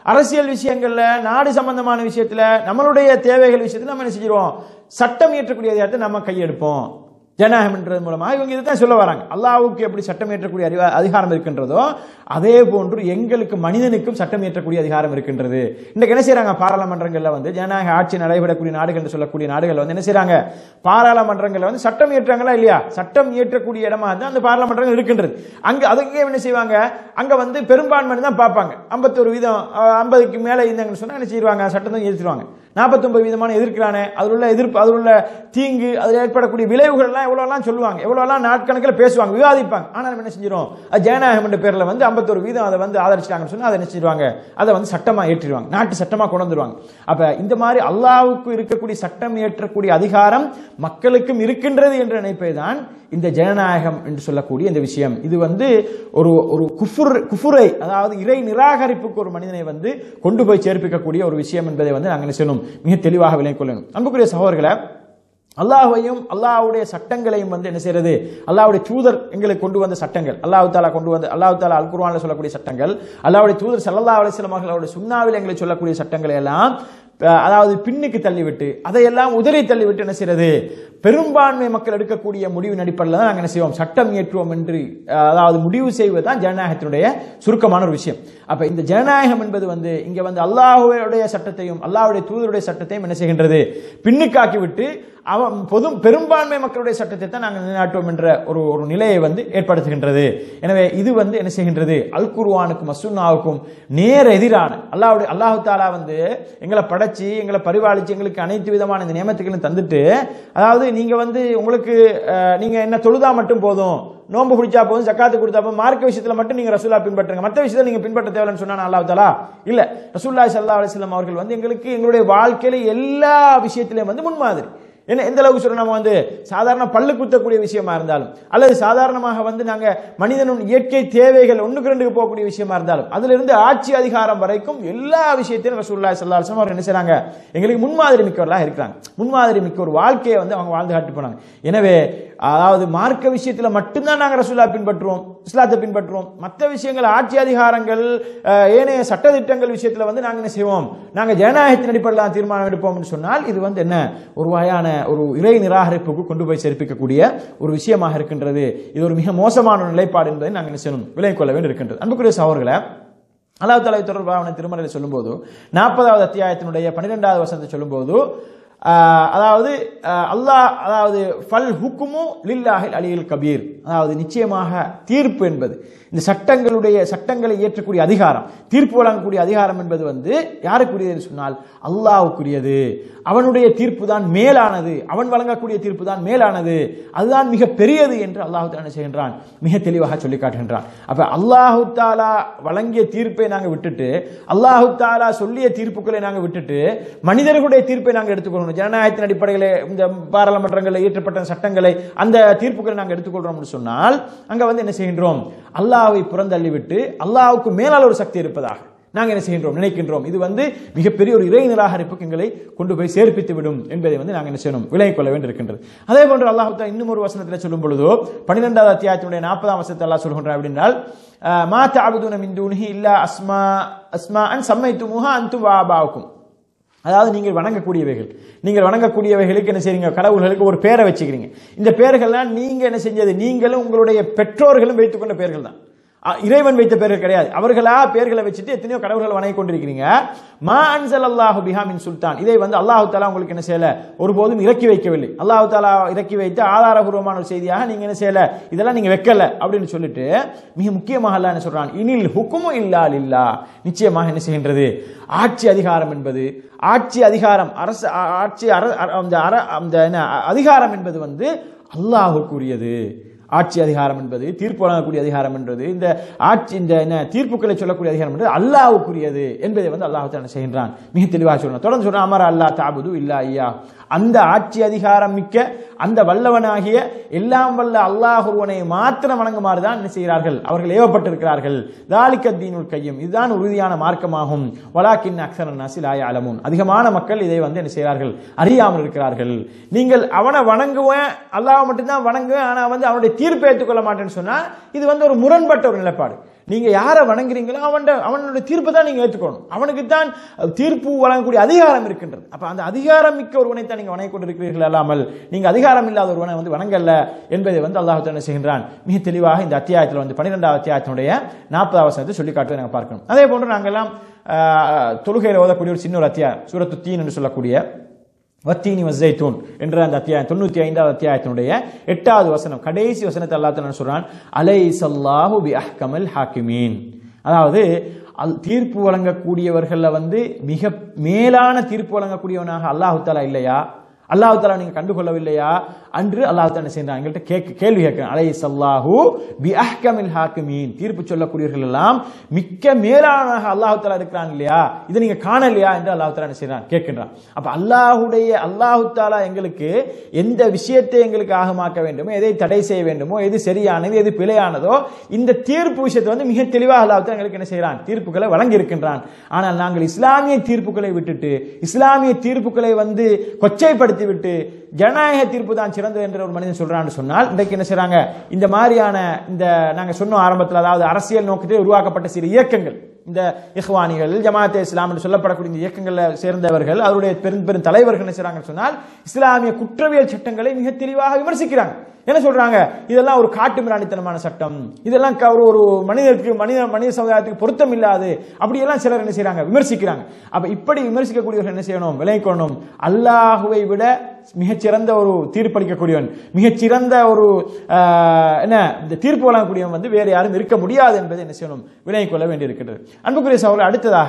அரசியல் விஷயங்கள்ல நாடு சம்பந்தமான விஷயத்துல நம்மளுடைய தேவைகள் விஷயத்துல நம்ம என்ன செஞ்சிருவோம் சட்டம் இயற்றக்கூடிய அதிகாரத்தை நம்ம கையெடுப்போம் ஜனநாயகம்ன்றது மூலமா இவங்க இதுதான் சொல்ல வராங்க அல்லாஹ்வுக்கு எப்படி சட்டம் இயற்றக்கூடிய அறிவா அதிகாரம் இருக்கின்றதோ அதே போன்று எங்களுக்கு மனிதனுக்கும் சட்டம் இயற்றக்கூடிய அதிகாரம் இருக்கின்றது இன்னைக்கு என்ன செய்றாங்க பாராளுமன்றங்கள்ல வந்து ஜனநாயக ஆட்சி நடைபெறக்கூடிய நாடுகள் என்று சொல்லக்கூடிய நாடுகள் வந்து என்ன செய்றாங்க பாராளுமன்றங்கள்ல வந்து சட்டம் இயற்றாங்களா இல்லையா சட்டம் இயற்றக்கூடிய இடமா தான் அந்த பாராளுமன்றங்கள் இருக்கின்றது அங்க அதுக்கே என்ன செய்வாங்க அங்க வந்து பெரும்பான்மை தான் பார்ப்பாங்க ஐம்பத்தொரு வீதம் ஐம்பதுக்கு மேல இருந்தாங்கன்னு சொன்னா என்ன செய்வாங்க சட்டம் தான் எதிர்த்துருவாங்க நாற்பத்தொன்பது வீதமான எதிர்க்கிறானே அதில் உள்ள எதிர்ப்பு அதில் உள்ள தீங்கு அதில் ஏற்படக்கூடிய விளைவுகள் எல்லாம் எவ்வளோலாம் சொல்லுவாங்க எவ்வளோலாம் நாட்கணக்கில் பேசுவாங்க விவாதிப்பாங்க ஆனால் நம்ம என்ன செஞ்சிடும் அது ஜனநாயகம் என்ற பேரில் வந்து ஐம்பத்தொரு வீதம் அதை வந்து ஆதரிச்சிட்டாங்கன்னு சொன்னால் அதை என்ன செஞ்சிருவாங்க அதை வந்து சட்டமாக ஏற்றிடுவாங்க நாட்டு சட்டமாக கொண்டு வந்துருவாங்க அப்போ இந்த மாதிரி அல்லாவுக்கு இருக்கக்கூடிய சட்டம் ஏற்றக்கூடிய அதிகாரம் மக்களுக்கும் இருக்கின்றது என்ற நினைப்பை தான் இந்த ஜனநாயகம் என்று சொல்லக்கூடிய இந்த விஷயம் இது வந்து ஒரு ஒரு குஃபுர் குஃபுரை அதாவது இறை நிராகரிப்புக்கு ஒரு மனிதனை வந்து கொண்டு போய் சேர்ப்பிக்கக்கூடிய ஒரு விஷயம் என்பதை வந்து நாங்கள் என்ன செய்யணும் மிக தெளிவாக விளங்கிக் கொள்ளணும் அன்புக்குரிய சகோதரர்களை அல்லாஹ்வையும் அல்லாஹ்வுடைய சட்டங்களையும் வந்து என்ன செய்யறது அல்லாஹ்வுடைய தூதர் எங்களுக்கு கொண்டு வந்த சட்டங்கள் அல்லாஹ் தாலா கொண்டு வந்த அல்லாஹ் தாலா அல் குர்ஆன்ல சொல்லக்கூடிய சட்டங்கள் அல்லாஹ்வுடைய தூதர் ஸல்லல்லாஹு அலைஹி வஸல்லம் அவர்களுடைய சுன்னாவில் எங்களுக்கு சொல்லக்கூடிய சட்டங்களை எல்லாம் அஹ், அதாவது பின்னுக்கு தள்ளிவிட்டு அதையெல்லாம் உதறி தள்ளிவிட்டு என்ன செய்யறது பெரும்பான்மை மக்கள் எடுக்கக்கூடிய முடிவின் அடிப்படையில் தான் நாங்கள் என்ன செய்வோம் சட்டம் இயற்றுவோம் என்று அஹ், அதாவது முடிவு செய்வது தான் ஜனநாயகத்தினுடைய சுருக்கமான ஒரு விஷயம் அப்ப இந்த ஜனநாயகம் என்பது வந்து இங்க வந்து அல்லாஹ்வுடைய சட்டத்தையும் அல்லாஹ்வுடைய தூதருடைய சட்டத்தையும் என்ன செய்கின்றது பின்னுக்காக்கி விட்டு அவன் பொது பெரும்பான்மை மக்களுடைய சட்டத்தை தான் நாங்கள் நிலைநாட்டுவோம் என்ற ஒரு ஒரு நிலையை வந்து ஏற்படுத்துகின்றது எனவே இது வந்து என்ன செய்கின்றது அல் குர்ஆனுக்கும் அசுன்னாவுக்கும் நேர் எதிரான அல்லாஹ்வுடைய அல்லாஹு தாலா வந்து எங்களை படைச்சு எங்களை பரிபாலிச்சு எங்களுக்கு அனைத்து விதமான இந்த நியமத்துகளையும் தந்துட்டு அதாவது நீங்க வந்து உங்களுக்கு அஹ், நீங்க என்ன தொழுதா மட்டும் போதும் நோன்பு பிடிச்சா போதும் ஜக்காத்து கொடுத்தா போதும் மார்க்க விஷயத்துல மட்டும் நீங்க ரசூலா பின்பற்றுங்க மற்ற விஷயத்துல நீங்க பின்பற்ற தேவைன்னு சொன்னா அல்லாஹ் தாலா இல்ல ரசூல்லா ஸல்லல்லாஹு அலைஹி வஸல்லம் அவர்கள் வந்து எங்களுக்கு எங்களுடைய வாழ்க்கையில எல்லா விஷயத்திலையும் வந்து முன்மாதிரி என்ன எந்த அளவுக்கு சொல்ற நம்ம வந்து சாதாரண பல்லு குத்தக்கூடிய விஷயமா இருந்தாலும் அல்லது சாதாரணமாக வந்து நாங்க மனிதனும் இயற்கை தேவைகள் ஒண்ணுக்கு ரெண்டுக்கு போகக்கூடிய விஷயமா இருந்தாலும் அதுல இருந்து ஆட்சி அதிகாரம் வரைக்கும் எல்லா விஷயத்திலும் ரசூலுல்லாஹி ஸல்லல்லாஹு அலைஹி வஸல்லம் அவர் என்ன செய்றாங்க எங்களுக்கு முன்மாதிரி மிக்கவர்களாக இருக்கிறாங்க முன்மாதிரி மிக்க ஒரு வாழ்க்கையை வந்து அவங்க வாழ்ந்து காட்டி போனாங்க எனவே அதாவது மார்க்க விஷயத்துல மட்டும்தான் நாங்க ரசூல்லா பின்பற்றுவோம் இஸ்லாத்தை பின்பற்றுவோம் மற்ற விஷயங்கள் ஆட்சி அதிகாரங்கள் அஹ், ஏனைய சட்டதிட்டங்கள் விஷயத்துல வந்து நாங்க என்ன செய்வோம் நாங்க ஜனநாயகத்தின் அடிப்படையில் தான் தீர்மானம் எடுப்போம்னு சொன்னால் இது வந்து என்ன ஒரு வகையான ஒரு இறை நிராகரிப்புக்கு கொண்டு போய் சேர்ப்பிக்கக்கூடிய ஒரு விஷயமாக இருக்கின்றது இது ஒரு மிக மோசமான ஒரு நிலைப்பாடு என்பதை நாங்கள் என்ன செய்யணும் விலகிக் கொள்ள வேண்டும் இருக்கின்றது அன்புக்குரிய சகோதரர்களை அல்லாஹ் தலை தொடர்பான திருமறையில் சொல்லும்போது நாற்பதாவது அத்தியாயத்தினுடைய பன்னிரெண்டாவது வசனத்தை சொல்லும்போது ஆஹ், அதாவது ஆஹ், அல்லாஹ் அதாவது ஃபல் ஹுக்குமு லில்லாஹில் அலியில் கபீர் அதாவது நிச்சயமாக தீர்ப்பு என்பது இந்த சட்டங்களுடைய சட்டங்களை இயற்றக்கூடிய அதிகாரம் தீர்ப்பு வழங்கக்கூடிய அதிகாரம் என்பது வந்து யாருக்குரியது என்று சொன்னால் அல்லாஹ்வுக்குரியது அவனுடைய தீர்ப்பு தான் மேலானது அவன் வழங்கக்கூடிய தீர்ப்பு தான் மேலானது அதுதான் மிக பெரியது என்று அல்லாஹு தாலா என்ன செய்கின்றான் மிக தெளிவாக சொல்லி காட்டுகின்றான் அப்ப அல்லாஹு தாலா வழங்கிய தீர்ப்பை நாங்க விட்டுட்டு அல்லாஹு தாலா சொல்லிய தீர்ப்புகளை நாங்க விட்டுட்டு மனிதர்களுடைய தீர்ப்பை நாங்க எடுத்துக்கொள்ளணும் ஜனநாயகத்தின் அடிப்படையில் இந்த பாராளுமன்றங்களில் இயற்றப்பட்ட சட்டங்களை அந்த தீர்ப்புகளை நாங்க எடுத்துக்கொள்றோம்னு சொன்னால் அங்க வந்து என்ன செய்கின்றோம் அல்லாஹ்வை புறந்தள்ளி விட்டு அல்லாஹ்வுக்கு மேலால் ஒரு சக்தி இருப்பதாக நாங்கள் என்ன செய்கின்றோம் நினைக்கின்றோம் இது வந்து மிகப்பெரிய ஒரு இறை நிராகரிப்புக்கு எங்களை கொண்டு போய் சேர்ப்பித்து விடும் என்பதை வந்து நாங்கள் என்ன செய்யணும் விலகிக் கொள்ள வேண்டியிருக்கின்றது அதே போன்று அல்லாஹ் தஆலா இன்னும் ஒரு வசனத்தில் சொல்லும் பொழுதோ பன்னிரெண்டாவது அத்தியாயத்தினுடைய நாற்பதாம் வசனத்தை அல்லாஹ் சொல்கின்றார் அப்படின்னால் அஹ், மா தஅபுதுன மின் தூனிஹி இல்லா அஸ்மா அஸ்மா அன் சம்மைத்துமுஹா அன்தும் வாபாவுக்கும் அதாவது நீங்கள் வணங்கக்கூடியவைகள் நீங்கள் வணங்கக்கூடியவைகளுக்கு என்ன செய்றீங்க கடவுள்களுக்கு ஒரு பேரை வச்சுக்கிறீங்க இந்த பேர்கள்லாம் நீங்க என்ன செஞ்சது நீங்களும் உங்களுடைய பெற்றோர்களும் வைத்துக்கொண்ட பேர்கள் தான் அ- இறைவன் வைத்த பேர்கள் கிடையாது அவர்களா பேர்களை வச்சுட்டு எத்தனையோ கடவுள்களை வணங்கி கொண்டிருக்கிறீங்க மா அன்சல் அல்லாஹு பிஹாமின் சுல்தான் இதை வந்து அல்லாஹு தாலா உங்களுக்கு என்ன செய்யல ஒருபோதும் இறக்கி வைக்கவில்லை அல்லாஹு தாலா இறக்கி வைத்து ஆதாரபூர்வமான ஒரு செய்தியாக நீங்க என்ன செய்யல இதெல்லாம் நீங்க வைக்கல அப்படின்னு சொல்லிட்டு மிக முக்கியமாக அல்லாஹ் என்ன சொல்றான் இனில் ஹுக்குமு இல்லா இல்லா நிச்சயமாக என்ன செய்கின்றது ஆட்சி அதிகாரம் என்பது ஆட்சி அதிகாரம் அரசு ஆ- ஆட்சி அர அர- அந்த அர அந்த என்ன அதிகாரம் என்பது வந்து அல்லாஹுக்குரியது ஆட்சி அதிகாரம் என்பது தீர்ப்பு வழங்கக்கூடிய அதிகாரம் என்பது இந்த ஆட்சி இந்த என்ன தீர்ப்புகளை சொல்லக்கூடிய அதிகாரம் என்பது அல்லாஹ்வுக்குரியது என்பதை வந்து அல்லாஹ் என்ன செய்கின்றான் மிக தெளிவாக சொல்றான் தொடர்ந்து சொல்றான் அமர அல்லா தாபுது இல்லா ஐயா அந்த ஆட்சி அதிகாரம் மிக்க அந்த வல்லவனாகிய எல்லாம் வல்ல அல்லாஹ் ஒருவனை மாத்திரம் வணங்குமாறு தான் என்ன செய்கிறார்கள் அவர்கள் ஏவப்பட்டிருக்கிறார்கள் தாலிக்க தீனுல் கையும் இதுதான் உறுதியான மார்க்கமாகும் வலாக்கின் அக்சர நாசில் ஆய அலமுன் அதிகமான மக்கள் இதை வந்து என்ன செய்கிறார்கள் அறியாமல் இருக்கிறார்கள் நீங்கள் அவனை வணங்குவேன் அல்லாஹ் மட்டும்தான் வணங்குவேன் ஆனா வந்து அவனுடைய தீர்ப்பை ஏற்றுக்கொள்ள மாட்டேன்னு சொன்னா இது வந்து ஒரு முரண்பட்ட ஒரு நிலைப்பாடு நீங்க யாரை வணங்குறீங்களோ அவன் அவனுடைய தீர்ப்பை தான் நீங்க ஏற்றுக்கணும் அவனுக்கு தான் தீர்ப்பு வழங்கக்கூடிய அதிகாரம் இருக்கின்றது அப்ப அந்த அதிகாரம் மிக்க ஒருவனை தான் நீங்க வணங்கி கொண்டிருக்கிறீர்கள் அல்லாமல் நீங்க அதிகாரம் இல்லாத ஒருவனை வந்து வணங்கல்ல என்பதை வந்து அல்லாஹ் என்ன செய்கின்றான் மிக தெளிவாக இந்த அத்தியாயத்தில் வந்து பன்னிரெண்டாவது அத்தியாயத்தினுடைய நாற்பதாவது வசனத்தை சொல்லி காட்டுவதை நாங்கள் பார்க்கணும் அதே போன்று நாங்கெல்லாம் ஆஹ், தொழுகையில் ஓதக்கூடிய ஒரு சின்ன ஒரு அத்தியாயம் சூரத்து தீன் என்று சொல்லக்கூடிய வத்தீனி வஸ்ஸைத்தூன் என்ற அந்த அத்தியாயம் தொண்ணூத்தி ஐந்தாவது அத்தியாயத்தினுடைய எட்டாவது வசனம் கடைசி வசனத்தை அல்லாஹ் தஆலா சொல்றான் அலை சல்லாஹு பி அஹ்கமல் ஹாக்கிமீன் அதாவது அல் தீர்ப்பு வழங்கக்கூடியவர்கள்ல வந்து மிக மேலான தீர்ப்பு வழங்கக்கூடியவனாக அல்லாஹு தாலா இல்லையா அல்லாஹ் தாலா நீங்க கண்டுகொள்ளவில்லையா அன்று அல்லாஹ் தாலா என்ன செய்யறான் எங்கள்கிட்ட கேட்க கேள்வி கேட்கிறேன் அலை சல்லாஹு பி அஹ்கமில் ஹாக்கிமீன் தீர்ப்பு சொல்லக்கூடியவர்கள் எல்லாம் மிக்க மேலானாக அல்லாஹ் தாலா இருக்கிறான் இல்லையா இதை நீங்க காணலையா என்று அல்லாஹ் தாலா என்ன செய்யறான் கேட்கின்றான் அப்ப அல்லாஹுடைய அல்லாஹு தாலா எங்களுக்கு எந்த விஷயத்தை எங்களுக்கு ஆகமாக்க வேண்டுமோ எதை தடை செய்ய வேண்டுமோ எது சரியானது எது பிழையானதோ இந்த தீர்ப்பு விஷயத்தை வந்து மிக தெளிவாக அல்லாஹ் தாலா எங்களுக்கு என்ன செய்யறான் தீர்ப்புகளை வழங்கி இருக்கின்றான் ஆனால் நாங்கள் இஸ்லாமிய தீர்ப்புகளை விட்டுட்டு இஸ்லாமிய தீர்ப்புகளை வந்து கொச்சைப்படுத்தி விட்டு ஜனநாயக தீர்ப்பு தான் சிறந்தது என்று ஒரு மனிதன் சொல்றான்னு சொன்னால் இன்றைக்கு என்ன செய்றாங்க இந்த மாதிரியான இந்த நாங்க சொன்னோம் ஆரம்பத்தில் அதாவது அரசியல் நோக்கத்தில் உருவாக்கப்பட்ட சில இயக்கங்கள் இந்த இஹ்வானிகள் ஜமாத்தே இஸ்லாம் என்று சொல்லப்படக்கூடிய இந்த இயக்கங்களில் சேர்ந்தவர்கள் அவருடைய பெரும் பெரும் தலைவர்கள் என்ன செய்றாங்கன்னு சொன்னால் இஸ்லாமிய குற்றவியல் சட்டங்களை மிக தெளிவாக விமர்சிக்கிறாங்க என்ன சொல்றாங்க இதெல்லாம் ஒரு காட்டு மிராண்டித்தனமான சட்டம் இதெல்லாம் க- ஒரு ஒரு மனிதருக்கு மனித மனித சமுதாயத்துக்கு பொருத்தம் இல்லாது அப்படியெல்லாம் சிலர் என்ன செய்றாங்க விமர்சிக்கிறாங்க அப்ப இப்படி விமர்சிக்கக்கூடியவர்கள் என்ன செய்யணும் விளைக்கொள்ளணும் அல்லாஹுவை விட மிகச்சிறந்த ஒரு தீர்ப்பளிக்கக்கூடியவன் மிகச்சிறந்த ஒரு ஆஹ், என்ன இந்த தீர்ப்பு வழங்கக்கூடியவன் வந்து வேறு யாரும் இருக்க முடியாது என்பதை என்ன செய்யணும் விலகிக் கொள்ள வேண்டியிருக்கிறது அன்புக்குரிய சகோதரர் அடுத்ததாக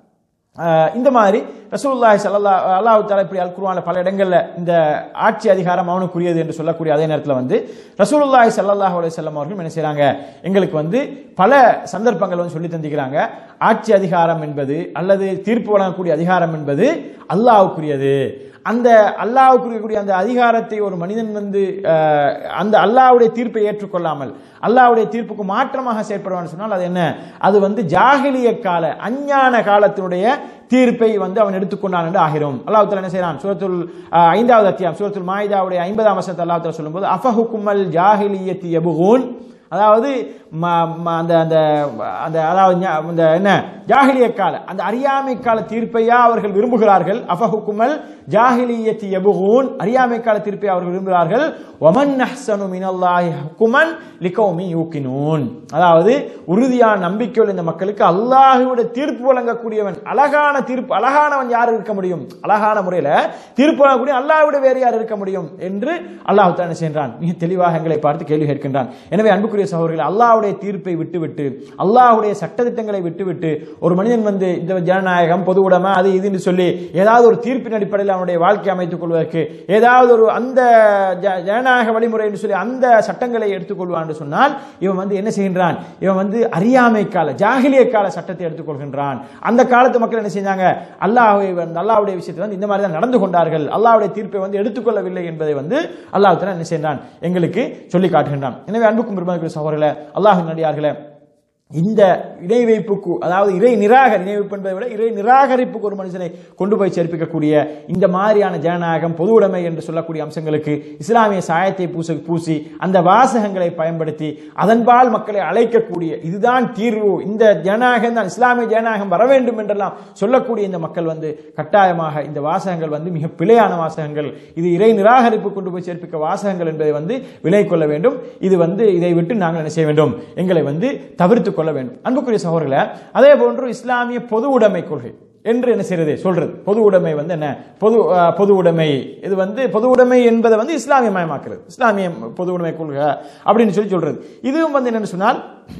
ஆஹ், இந்த மாதிரி ரசூலுல்லாஹி ஸல்லல்லாஹு அல்லாஹ் தஆலா இப்படி அல் குர்ஆன்ல பல இடங்கள்ல இந்த ஆட்சி அதிகாரம் அவனுக்குரியது என்று சொல்லக்கூடிய அதே நேரத்தில் வந்து ரசூலுல்லாஹி ஸல்லல்லாஹு அலைஹி வஸல்லம் அவர்கள் என்ன செய்றாங்க எங்களுக்கு வந்து பல சந்தர்ப்பங்கள் வந்து சொல்லி தந்திக்கிறாங்க ஆட்சி அதிகாரம் என்பது அல்லது தீர்ப்பு வழங்கக்கூடிய அதிகாரம் என்பது அல்லாஹ்வுக்குரியது அந்த அல்லாஹ்வுக்குரிய அந்த அதிகாரத்தை ஒரு மனிதன் வந்து அஹ், அந்த அல்லாஹ்வுடைய தீர்ப்பை ஏற்றுக்கொள்ளாமல் அல்லாஹ்வுடைய தீர்ப்புக்கு மாற்றமாக செயற்படுவான்னு சொன்னால் அது என்ன அது வந்து ஜாகிலிய கால அஞ்ஞான காலத்தினுடைய தீர்ப்பை வந்து அவன் எடுத்துக்கொண்டான் என்று ஆகிறோம் அல்லாஹ் தஆலா என்ன செய்யறான் சூரத்துல் அஹ், ஐந்தாவது அத்தியாயம் சூரத்துல் மாயிதாவுடைய ஐம்பதாம் வசனத்தை அல்லாஹ் தஆலா சொல்லும்போது அஃபஹுக்குமல் ஜாஹிலியத்தி யபுகூன் அதாவது ம- ம- அந்த அந்த அந்த அதாவது ஞா- அந்த என்ன ஜாகிலிய கால அந்த அறியாமை கால தீர்ப்பையா அவர்கள் விரும்புகிறார்கள் அஃபஹுக்குமல் ஜாஹிலியத்தி யபுகூன் அறியாமை கால தீர்ப்பை அவர்கள் விரும்புகிறார்கள் ஒமன் அஹ்சனு மினல்லாஹி ஹுக்குமன் லிகௌமி யூக்கினூன் அதாவது உறுதியான நம்பிக்கையுள்ள இந்த மக்களுக்கு அல்லாஹ்வுடைய தீர்ப்பு வழங்கக்கூடியவன் அழகான தீர்ப்பு அழகானவன் யார் இருக்க முடியும் அழகான முறையில தீர்ப்பு வழங்கக்கூடிய அல்லாஹ்வுடைய வேறு யார் இருக்க முடியும் என்று அல்லாஹ் தான் என்ன செய்கின்றான் மிக தெளிவாக எங்களை பார்த்து கேள்வி கேட்கின்றான் எனவே அன்புக்குரிய சகோதரர்கள் அல்லாஹ்வுடைய தீர்ப்பை விட்டுவிட்டு அல்லாஹ்வுடைய சட்டதிட்டங்களை விட்டுவிட்டு ஒரு மனிதன் வந்து இந்த ஜனநாயகம் பொது உடைமை அது இதுன்னு சொல்லி ஏதாவது ஒரு தீர்ப்பின் அடிப்படையில் அவனுடைய வாழ்க்கை அமைத்துக் கொள்வதற்கு ஏதாவது ஒரு அந்த ஜ- ஜனநாயக வழிமுறை என்று சொல்லி அந்த சட்டங்களை எடுத்துக்கொள்வான் என்று சொன்னால் இவன் வந்து என்ன செய்கின்றான் இவன் வந்து அறியாமை கால ஜாகிலிய கால சட்டத்தை எடுத்துக்கொள்கின்றான் அந்த காலத்து மக்கள் என்ன செஞ்சாங்க அல்லாஹ்வை வந்து அல்லாஹ்வுடைய விஷயத்தில் வந்து இந்த மாதிரி தான் நடந்து கொண்டார்கள் அல்லாஹ்வுடைய தீர்ப்பை வந்து எடுத்துக்கொள்ளவில்லை என்பதை வந்து அல்லாஹ் தஆலா என்ன செய்கின்றான் எங்களுக்கு சொல்லி காட்டுகின்றான் எனவே அன்புக்கும் பெருமதிக்குரிய சகோதரர்களே அல்லாஹின் நடிகார்களே இந்த இணை வைப்புக்கு அதாவது இறை நிராகரி இணை வைப்பு என்பதை விட இறை நிராகரிப்புக்கு ஒரு மனுஷனை கொண்டு போய் சேர்ப்பிக்கக்கூடிய இந்த மாதிரியான ஜனநாயகம் பொது உடைமை என்று சொல்லக்கூடிய அம்சங்களுக்கு இஸ்லாமிய சாயத்தை பூச பூசி அந்த வாசகங்களை பயன்படுத்தி அதன்பால் மக்களை அழைக்கக்கூடிய இதுதான் தீர்வு இந்த ஜனநாயகம் தான் இஸ்லாமிய ஜனநாயகம் வர வேண்டும் என்றெல்லாம் சொல்லக்கூடிய இந்த மக்கள் வந்து கட்டாயமாக இந்த வாசகங்கள் வந்து மிக பிழையான வாசகங்கள் இது இறை நிராகரிப்பு கொண்டு போய் சேர்ப்பிக்க வாசகங்கள் என்பதை வந்து விலை கொள்ள வேண்டும் இது வந்து இதை விட்டு நாங்கள் என்ன செய்ய வேண்டும் எங்களை வந்து தவிர்த்து கொள்ள வேண்டும் அன்புக்குரிய சகோதரர்களே அதே போன்று இஸ்லாமிய பொது உடைமை கொள்கை என்று என்ன செய்யறது சொல்றது பொது உடைமை வந்து என்ன பொது அஹ், பொது உடைமை இது வந்து பொது உடைமை என்பதை வந்து இஸ்லாமியமயமாக்குறது இஸ்லாமிய பொது உடைமை கொள்கை அப்படின்னு சொல்லி சொல்றது இதுவும் வந்து என்னன்னு சொன்னால்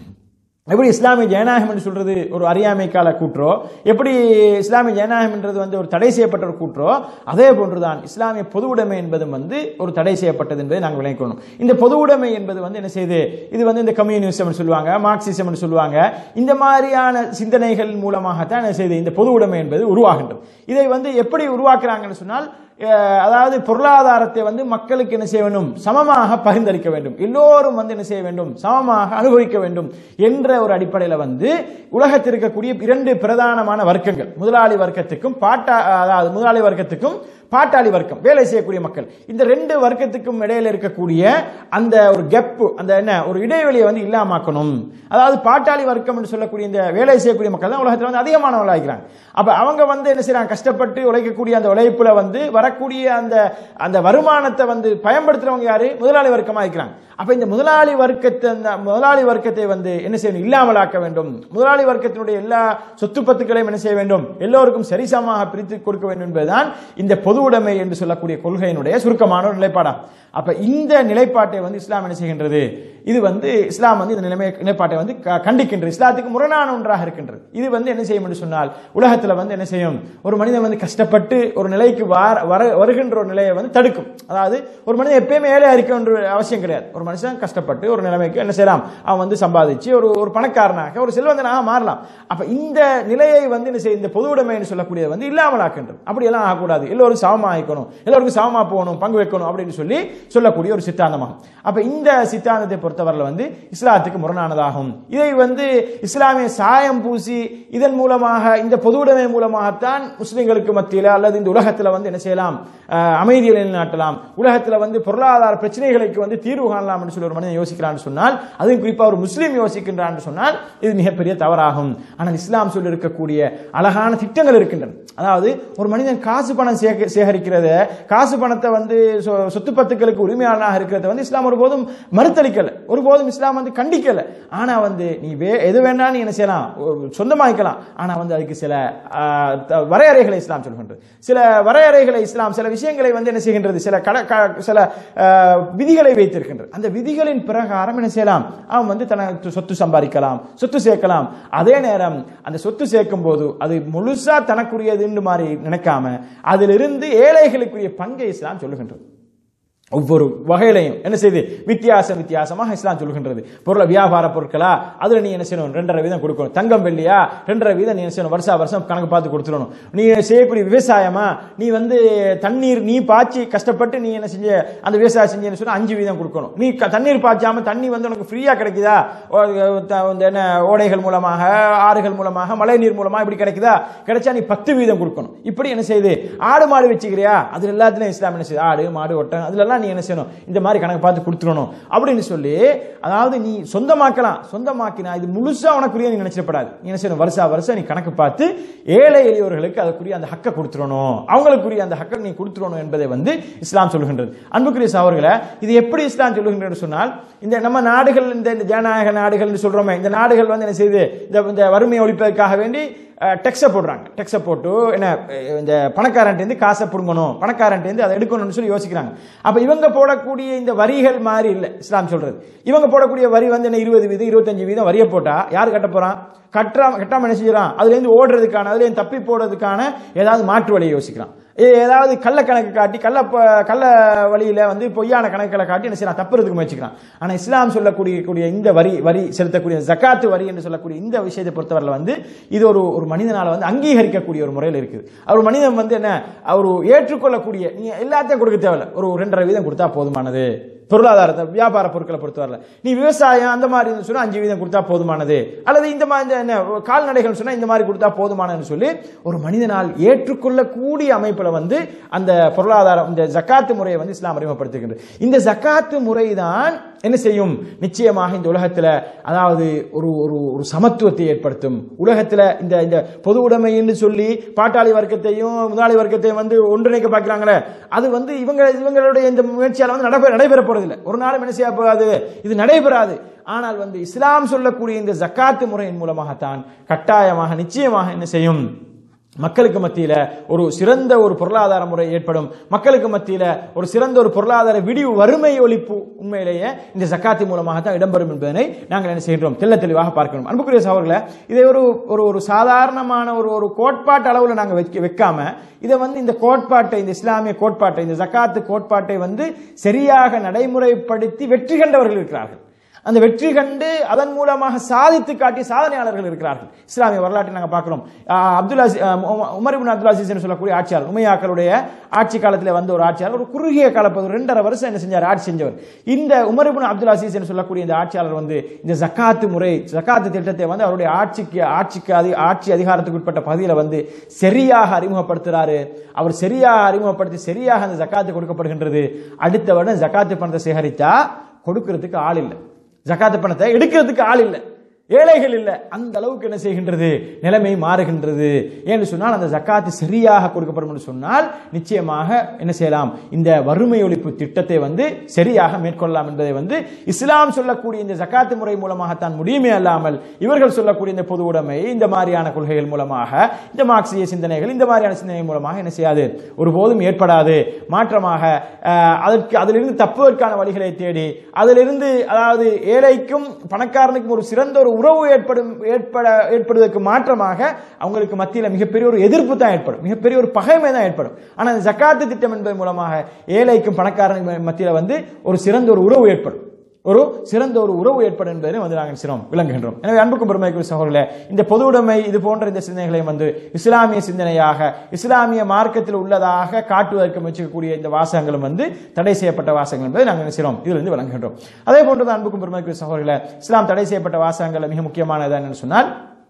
எப்படி இஸ்லாமிய ஜனநாயகம் என்று சொல்றது ஒரு அறியாமை கால கூற்றோ எப்படி இஸ்லாமிய ஜனநாயகம் என்றது வந்து ஒரு தடை செய்யப்பட்ட ஒரு கூற்றோ அதே போன்றுதான் இஸ்லாமிய பொது உடைமை என்பதும் வந்து ஒரு தடை செய்யப்பட்டது என்பதை நாங்கள் விளங்கிக்கணும் இந்த பொது உடைமை என்பது வந்து என்ன செய்யுது இது வந்து இந்த கம்யூனிசம் சொல்லுவாங்க மார்க்சிசம் சொல்லுவாங்க இந்த மாதிரியான சிந்தனைகள் மூலமாகத்தான் என்ன செய்யுது இந்த பொது உடைமை என்பது உருவாகின்றது இதை வந்து எப்படி உருவாக்குறாங்கன்னு சொன்னால் அஹ், அதாவது பொருளாதாரத்தை வந்து மக்களுக்கு என்ன செய்ய வேண்டும் சமமாக பகிர்ந்தளிக்க வேண்டும் எல்லோரும் வந்து என்ன செய்ய வேண்டும் சமமாக அனுபவிக்க வேண்டும் என்ற ஒரு அடிப்படையில் வந்து உலகத்தில் இருக்கக்கூடிய இரண்டு பிரதானமான வர்க்கங்கள் முதலாளி வர்க்கத்துக்கும் பாட்டா அதாவது முதலாளி வர்க்கத்துக்கும் பாட்டாளி வர்க்கம் வேலை செய்யக்கூடிய மக்கள் இந்த ரெண்டு வர்க்கத்துக்கும் இடையில இருக்கக்கூடிய அந்த ஒரு கெப் அந்த என்ன ஒரு இடைவெளியை வந்து இல்லாமாக்கணும் அதாவது பாட்டாளி வர்க்கம் என்று சொல்லக்கூடிய இந்த வேலை செய்யக்கூடிய மக்கள் தான் உலகத்தில் வந்து அதிகமானவர்களாக இருக்கிறாங்க அப்ப அவங்க வந்து என்ன செய்யறாங்க கஷ்டப்பட்டு உழைக்கக்கூடிய அந்த உழைப்புல வந்து வரக்கூடிய அந்த அந்த வருமானத்தை வந்து பயன்படுத்துறவங்க யாரு முதலாளி வர்க்கமா இருக்கிறாங்க அப்ப இந்த முதலாளி வர்க்கத்தை அந்த முதலாளி வர்க்கத்தை வந்து என்ன செய்யணும் இல்லாமலாக்க வேண்டும் முதலாளி வர்க்கத்தினுடைய எல்லா சொத்து பத்துக்களையும் என்ன செய்ய வேண்டும் எல்லோருக்கும் சரிசமமாக பிரித்து கொடுக்க வேண்டும் என்பதுதான் இந்த பொது உடைமை என்று சொல்லக்கூடிய கொள்கையினுடைய சுருக்கமான ஒரு நிலைப்பாடா அப்ப இந்த நிலைப்பாட்டை வந்து இஸ்லாம் என்ன செய்கின்றது இது வந்து இஸ்லாம் வந்து இந்த நிலைமை நிலைப்பாட்டை வந்து க- கண்டிக்கின்றது இஸ்லாத்துக்கு முரணான ஒன்றாக இருக்கின்றது இது வந்து என்ன செய்யும் என்று சொன்னால் உலகத்துல வந்து என்ன செய்யும் ஒரு மனிதன் வந்து கஷ்டப்பட்டு ஒரு நிலைக்கு வார- வர வருகின்ற ஒரு நிலையை வந்து தடுக்கும் அதாவது ஒரு மனிதன் எப்பயுமே ஏழையா இருக்க வேண்டிய அவசியம் கிடையாது ஒரு மனுஷன் கஷ்டப்பட்டு ஒரு நிலைமைக்கு என்ன செய்யலாம் அவன் வந்து சம்பாதிச்சு ஒரு ஒரு பணக்காரனாக ஒரு செல்வந்தனாக மாறலாம் அப்ப இந்த நிலையை வந்து என்ன செய்ய இந்த பொது உடைமைன்னு சொல்லக்கூடியது வந்து இல்லாமல் ஆக்கின்றது அப்படியெல்லாம் ஆகக்கூடாது எல்லோரும் சமமா ஆயிக்கணும் எல்லோருக்கும் சமமா போகணும் பங்கு வைக்கணும் அப்படின்னு சொல்லி சொல்லக்கூடிய ஒரு சித்தாந்தமாகும் அப்ப இந்த சித்தாந்தத்தை பொறுத்தவரையில் வந்து இஸ்லாத்துக்கு முரணானதாகும் இதை வந்து இஸ்லாமிய சாயம் பூசி இதன் மூலமாக இந்த பொது உடைமை மூலமாகத்தான் முஸ்லிம்களுக்கு மத்தியில் அல்லது இந்த உலகத்தில் வந்து என்ன செய்யலாம் அஹ், அமைதியை நிலைநாட்டலாம் உலகத்தில் வந்து பொருளாதார பிரச்சனைகளுக்கு வந்து தீர்வு காணலாம் என்று சொல்லி ஒரு மனிதன் யோசிக்கிறான்னு சொன்னால் அதுவும் குறிப்பாக ஒரு முஸ்லீம் யோசிக்கின்றான்னு சொன்னால் இது மிகப்பெரிய தவறாகும் ஆனால் இஸ்லாம் சொல்லி இருக்கக்கூடிய அழகான திட்டங்கள் இருக்கின்றன அதாவது ஒரு மனிதன் காசு பணம் சேக- சேகரிக்கிறத காசு பணத்தை வந்து சொ- சொத்து பத்துக்களுக்கு உரிமையாளனாக இருக்கிறத வந்து இஸ்லாம் ஒருபோதும் மறுத்தளிக்கல ஒருபோதும் இஸ்லாம் வந்து கண்டிக்கல ஆனா வந்து நீ வே எது வேணா நீ என்ன செய்யலாம் ஒரு சொந்தமாக்கலாம் ஆனா வந்து அதுக்கு சில ஆ, த- வரையறைகளை இஸ்லாம் சொல்கின்றது சில வரையறைகளை இஸ்லாம் சில விஷயங்களை வந்து என்ன செய்கின்றது சில கட க- சில ஆ, விதிகளை வைத்திருக்கின்றது அந்த விதிகளின் பிரகாரம் என்ன செய்யலாம் அவன் வந்து தனக்கு சொத்து சம்பாதிக்கலாம் சொத்து சேர்க்கலாம் அதே நேரம் அந்த சொத்து சேர்க்கும் போது அது முழுசா தனக்குரியதுன்னு மாதிரி நினைக்காம அதிலிருந்து ஏழைகளுக்குரிய பங்கை இஸ்லாம் சொல்லுகின்றது ஒவ்வொரு வகையிலையும் என்ன செய்து வித்தியாசம் வித்தியாசமாக இஸ்லாம் சொல்கின்றது பொருளை வியாபார பொருட்களா அதுல நீ என்ன செய்யணும் ரெண்டரை வீதம் கொடுக்கணும் தங்கம் வெள்ளியா ரெண்டரை வீதம் நீ என்ன செய்யணும் வருஷா வருஷம் கணக்கு பார்த்து கொடுத்துடணும் நீ செய்யக்கூடிய விவசாயமா நீ வந்து தண்ணீர் நீ பாய்ச்சி கஷ்டப்பட்டு நீ என்ன செஞ்ச அந்த விவசாயம் செஞ்சேன்னு சொன்னா அஞ்சு வீதம் கொடுக்கணும் நீ க- தண்ணீர் பாய்ச்சாம தண்ணி வந்து உனக்கு ஃப்ரீயா கிடைக்குதா ஓ, த- இந்த என்ன ஓடைகள் மூலமாக ஆறுகள் மூலமாக மழை நீர் மூலமா இப்படி கிடைக்குதா கிடைச்சா நீ பத்து வீதம் கொடுக்கணும் இப்படி என்ன செய்யுது ஆடு மாடு வச்சுக்கிறியா அது எல்லாத்துலயும் இஸ்லாம் என்ன செய்யுது ஆடு மாடு ஒட்டகம் அதுலலாம் நீ என்ன செய்யணும் இந்த மாதிரி கணக்கு பார்த்து கொடுத்துடணும் அப்படின்னு சொல்லி அதாவது நீ சொந்தமாக்கலாம் சொந்தமாக்கினா இது முழுசா உனக்குரிய நீ நினைச்சிடப்படாது நீ என்ன செய்யணும் வருஷா வருஷம் நீ கணக்கு பார்த்து ஏழை எளியவர்களுக்கு அதுக்குரிய அந்த ஹக்கை கொடுத்துடணும் அவங்களுக்குரிய அந்த ஹக்கை நீ கொடுத்துடணும் என்பதை வந்து இஸ்லாம் சொல்கின்றது அன்புக்குரிய சகோதரர்களே இது எப்படி இஸ்லாம் சொல்லுகின்றது சொன்னால் இந்த நம்ம நாடுகள் இந்த இந்த ஜனநாயக நாடுகள் சொல்றோமே இந்த நாடுகள் வந்து என்ன செய்யுது இந்த இந்த வறுமையை ஒழிப்பதற்காக வேண்டி டெக்ஸை போடுறாங்க டெக்ஸை போட்டு என்ன அஹ், இந்த பணக்காரன்ட்டேருந்து காசை பிடுங்கணும் பணக்காரன்ட்டேருந்து அதை எடுக்கணும்னு சொல்லி யோசிக்கிறாங்க அப்ப இவங்க போடக்கூடிய இந்த வரிகள் மாதிரி இல்லை இஸ்லாம் சொல்றது இவங்க போடக்கூடிய வரி வந்து என்ன இருபது வீதம் இருபத்தஞ்சு வீதம் வரியை போட்டா யார் கட்ட போறான் கட்டாம கட்டாம என்ன செய்யறான் அதுல இருந்து ஓடுறதுக்கான அதுல இருந்து தப்பி போடுறதுக்கான ஏதாவது மாற்று வழியை யோசிக்கிறான் ஏ- ஏதாவது கள்ள கணக்கு காட்டி கள்ள ப- கள்ள வழியில வந்து பொய்யான கணக்குகளை காட்டி என்ன செய்யறான் தப்புறதுக்கு முயற்சிக்கிறான் ஆனா இஸ்லாம் சொல்லக்கூடிய கூடிய இந்த வரி வரி செலுத்தக்கூடிய ஜக்காத்து வரி என்று சொல்லக்கூடிய இந்த விஷயத்தை பொறுத்தவரையில் வந்து இது ஒரு ஒரு மனிதனால வந்து அங்கீகரிக்கக்கூடிய ஒரு முறையில் இருக்குது அவர் மனிதன் வந்து என்ன அவர் ஏற்றுக்கொள்ளக்கூடிய நீங்க எல்லாத்தையும் கொடுக்க தேவையில்ல ஒரு ரெண்டரை வீதம் கொடுத்தா போதுமானது பொருளாதாரத்தை வியாபார பொருட்களை பொறுத்தவரையில நீ விவசாயம் அந்த மாதிரி இருந்து சொன்னா அஞ்சு வீதம் கொடுத்தா போதுமானது அல்லது இந்த மாதிரி இந்த என்ன கால்நடைகள் சொன்னா இந்த மாதிரி கொடுத்தா போதுமானதுன்னு சொல்லி ஒரு மனிதனால் ஏற்றுக்கொள்ளக்கூடிய அமைப்புல வந்து அந்த பொருளாதாரம் இந்த ஜக்காத்து முறையை வந்து இஸ்லாம் அறிமுகப்படுத்துகின்றது இந்த ஜக்காத்து முறைதான் என்ன செய்யும் நிச்சயமாக இந்த உலகத்துல அதாவது ஒரு ஒரு ஒரு சமத்துவத்தை ஏற்படுத்தும் உலகத்துல இந்த இந்த பொது உடைமைன்னு சொல்லி பாட்டாளி வர்க்கத்தையும் முதலாளி வர்க்கத்தையும் வந்து ஒன்றிணைக்க பார்க்கிறாங்களே அது வந்து இவங்க இவங்களுடைய இந்த முயற்சியால வந்து நடைபெற நடைபெற போறதில்லை ஒரு நாளும் என்ன செய்ய போகாது இது நடைபெறாது ஆனால் வந்து இஸ்லாம் சொல்லக்கூடிய இந்த ஜக்காத்து முறையின் மூலமாகத்தான் கட்டாயமாக நிச்சயமாக என்ன செய்யும் மக்களுக்கு மத்தியில ஒரு சிறந்த ஒரு பொருளாதார முறை ஏற்படும் மக்களுக்கு மத்தியில ஒரு சிறந்த ஒரு பொருளாதார விடிவு வறுமை ஒழிப்பு உண்மையிலேயே இந்த ஜக்காத்தி மூலமாக தான் இடம்பெறும் என்பதனை நாங்கள் என்ன செய்கின்றோம் தெள்ள தெளிவாக பார்க்கணும் அன்புக்குரிய சகோதரர்களே இதை ஒரு ஒரு ஒரு சாதாரணமான ஒரு ஒரு கோட்பாட்டு அளவில் நாங்கள் வைக்க வைக்காம இதை வந்து இந்த கோட்பாட்டை இந்த இஸ்லாமிய கோட்பாட்டை இந்த ஜக்காத்து கோட்பாட்டை வந்து சரியாக நடைமுறைப்படுத்தி வெற்றி கண்டவர்கள் இருக்கிறார்கள் அந்த வெற்றி கண்டு அதன் மூலமாக சாதித்து காட்டிய சாதனையாளர்கள் இருக்கிறார்கள் இஸ்லாமிய வரலாற்றை நாங்கள் பார்க்கிறோம் ஆஹ் அப்துல் அசி உமர் இப்னு அப்துல் அசீஸ் என்று சொல்லக்கூடிய ஆட்சியாளர் உமையாக்களுடைய ஆட்சி காலத்தில் வந்த ஒரு ஆட்சியாளர் ஒரு குறுகிய காலப்பகுதி ரெண்டரை வருஷம் என்ன செஞ்சார் ஆட்சி செஞ்சவர் இந்த உமர் இப்னு அப்துல் அசீஸ் என்று சொல்லக்கூடிய இந்த ஆட்சியாளர் வந்து இந்த ஜக்காத்து முறை ஜக்காத்து திட்டத்தை வந்து அவருடைய ஆட்சிக்கு ஆட்சிக்கு அதி ஆட்சி அதிகாரத்துக்கு உட்பட்ட பகுதியில் வந்து சரியாக அறிமுகப்படுத்துறாரு அவர் சரியாக அறிமுகப்படுத்தி சரியாக அந்த ஜக்காத்து கொடுக்கப்படுகின்றது அடுத்த வருடம் ஜக்காத்து பணத்தை சேகரித்தா கொடுக்கிறதுக்கு ஆள் இல்லை ஜக்காத்து பணத்தை எடுக்கிறதுக்கு ஆள் இல்லை ஏழைகள் இல்லை அந்த அளவுக்கு என்ன செய்கின்றது நிலைமை மாறுகின்றது ஏன்னு சொன்னால் அந்த ஜக்காத்து சரியாக கொடுக்கப்படும் என்று சொன்னால் நிச்சயமாக என்ன செய்யலாம் இந்த வறுமை ஒழிப்பு திட்டத்தை வந்து சரியாக மேற்கொள்ளலாம் என்பதை வந்து இஸ்லாம் சொல்லக்கூடிய இந்த ஜக்காத்து முறை மூலமாகத்தான் முடியுமே அல்லாமல் இவர்கள் சொல்லக்கூடிய இந்த பொது உடைமை இந்த மாதிரியான கொள்கைகள் மூலமாக இந்த மார்க்சிய சிந்தனைகள் இந்த மாதிரியான சிந்தனை மூலமாக என்ன செய்யாது ஒருபோதும் ஏற்படாது மாற்றமாக அஹ், அதற்கு அதிலிருந்து தப்புவதற்கான வழிகளை தேடி அதிலிருந்து அதாவது ஏழைக்கும் பணக்காரனுக்கும் ஒரு சிறந்த ஒரு உறவு ஏற்படும் ஏற்பட ஏற்படுவதற்கு மாற்றமாக அவங்களுக்கு மத்தியில் மிகப்பெரிய ஒரு எதிர்ப்பு தான் ஏற்படும் மிகப்பெரிய ஒரு பகைமை தான் ஏற்படும் ஆனால் இந்த ஜக்காத்து திட்டம் என்பதன் மூலமாக ஏழைக்கும் பணக்காரனுக்கும் மத்தியில் வந்து ஒரு சிறந்த ஒரு உறவு ஏற்படும் ஒரு சிறந்த ஒரு உறவு ஏற்படும் என்பதை வந்து நாங்கள் சிரம் விளங்குகின்றோம் எனவே அன்புக்கும் பெருமைக்குரிய சகோதரர்களே இந்த பொது உடைமை இது போன்ற இந்த சிந்தனைகளையும் வந்து இஸ்லாமிய சிந்தனையாக இஸ்லாமிய மார்க்கத்தில் உள்ளதாக காட்டுவதற்கு முயற்சிக்கக்கூடிய இந்த வாசகங்களும் வந்து தடை செய்யப்பட்ட வாசகங்கள் என்பதை நாங்கள் நினைக்கிறோம் இதிலிருந்து விளங்குகின்றோம் அதே போன்று அன்புக்கும் பெருமைக்குரிய சகோதரர்களே இஸ்லாம் தடை செய்யப்பட்ட வாசகங்கள் மிக முக்கியமானது என்னன்னு சொன்னால்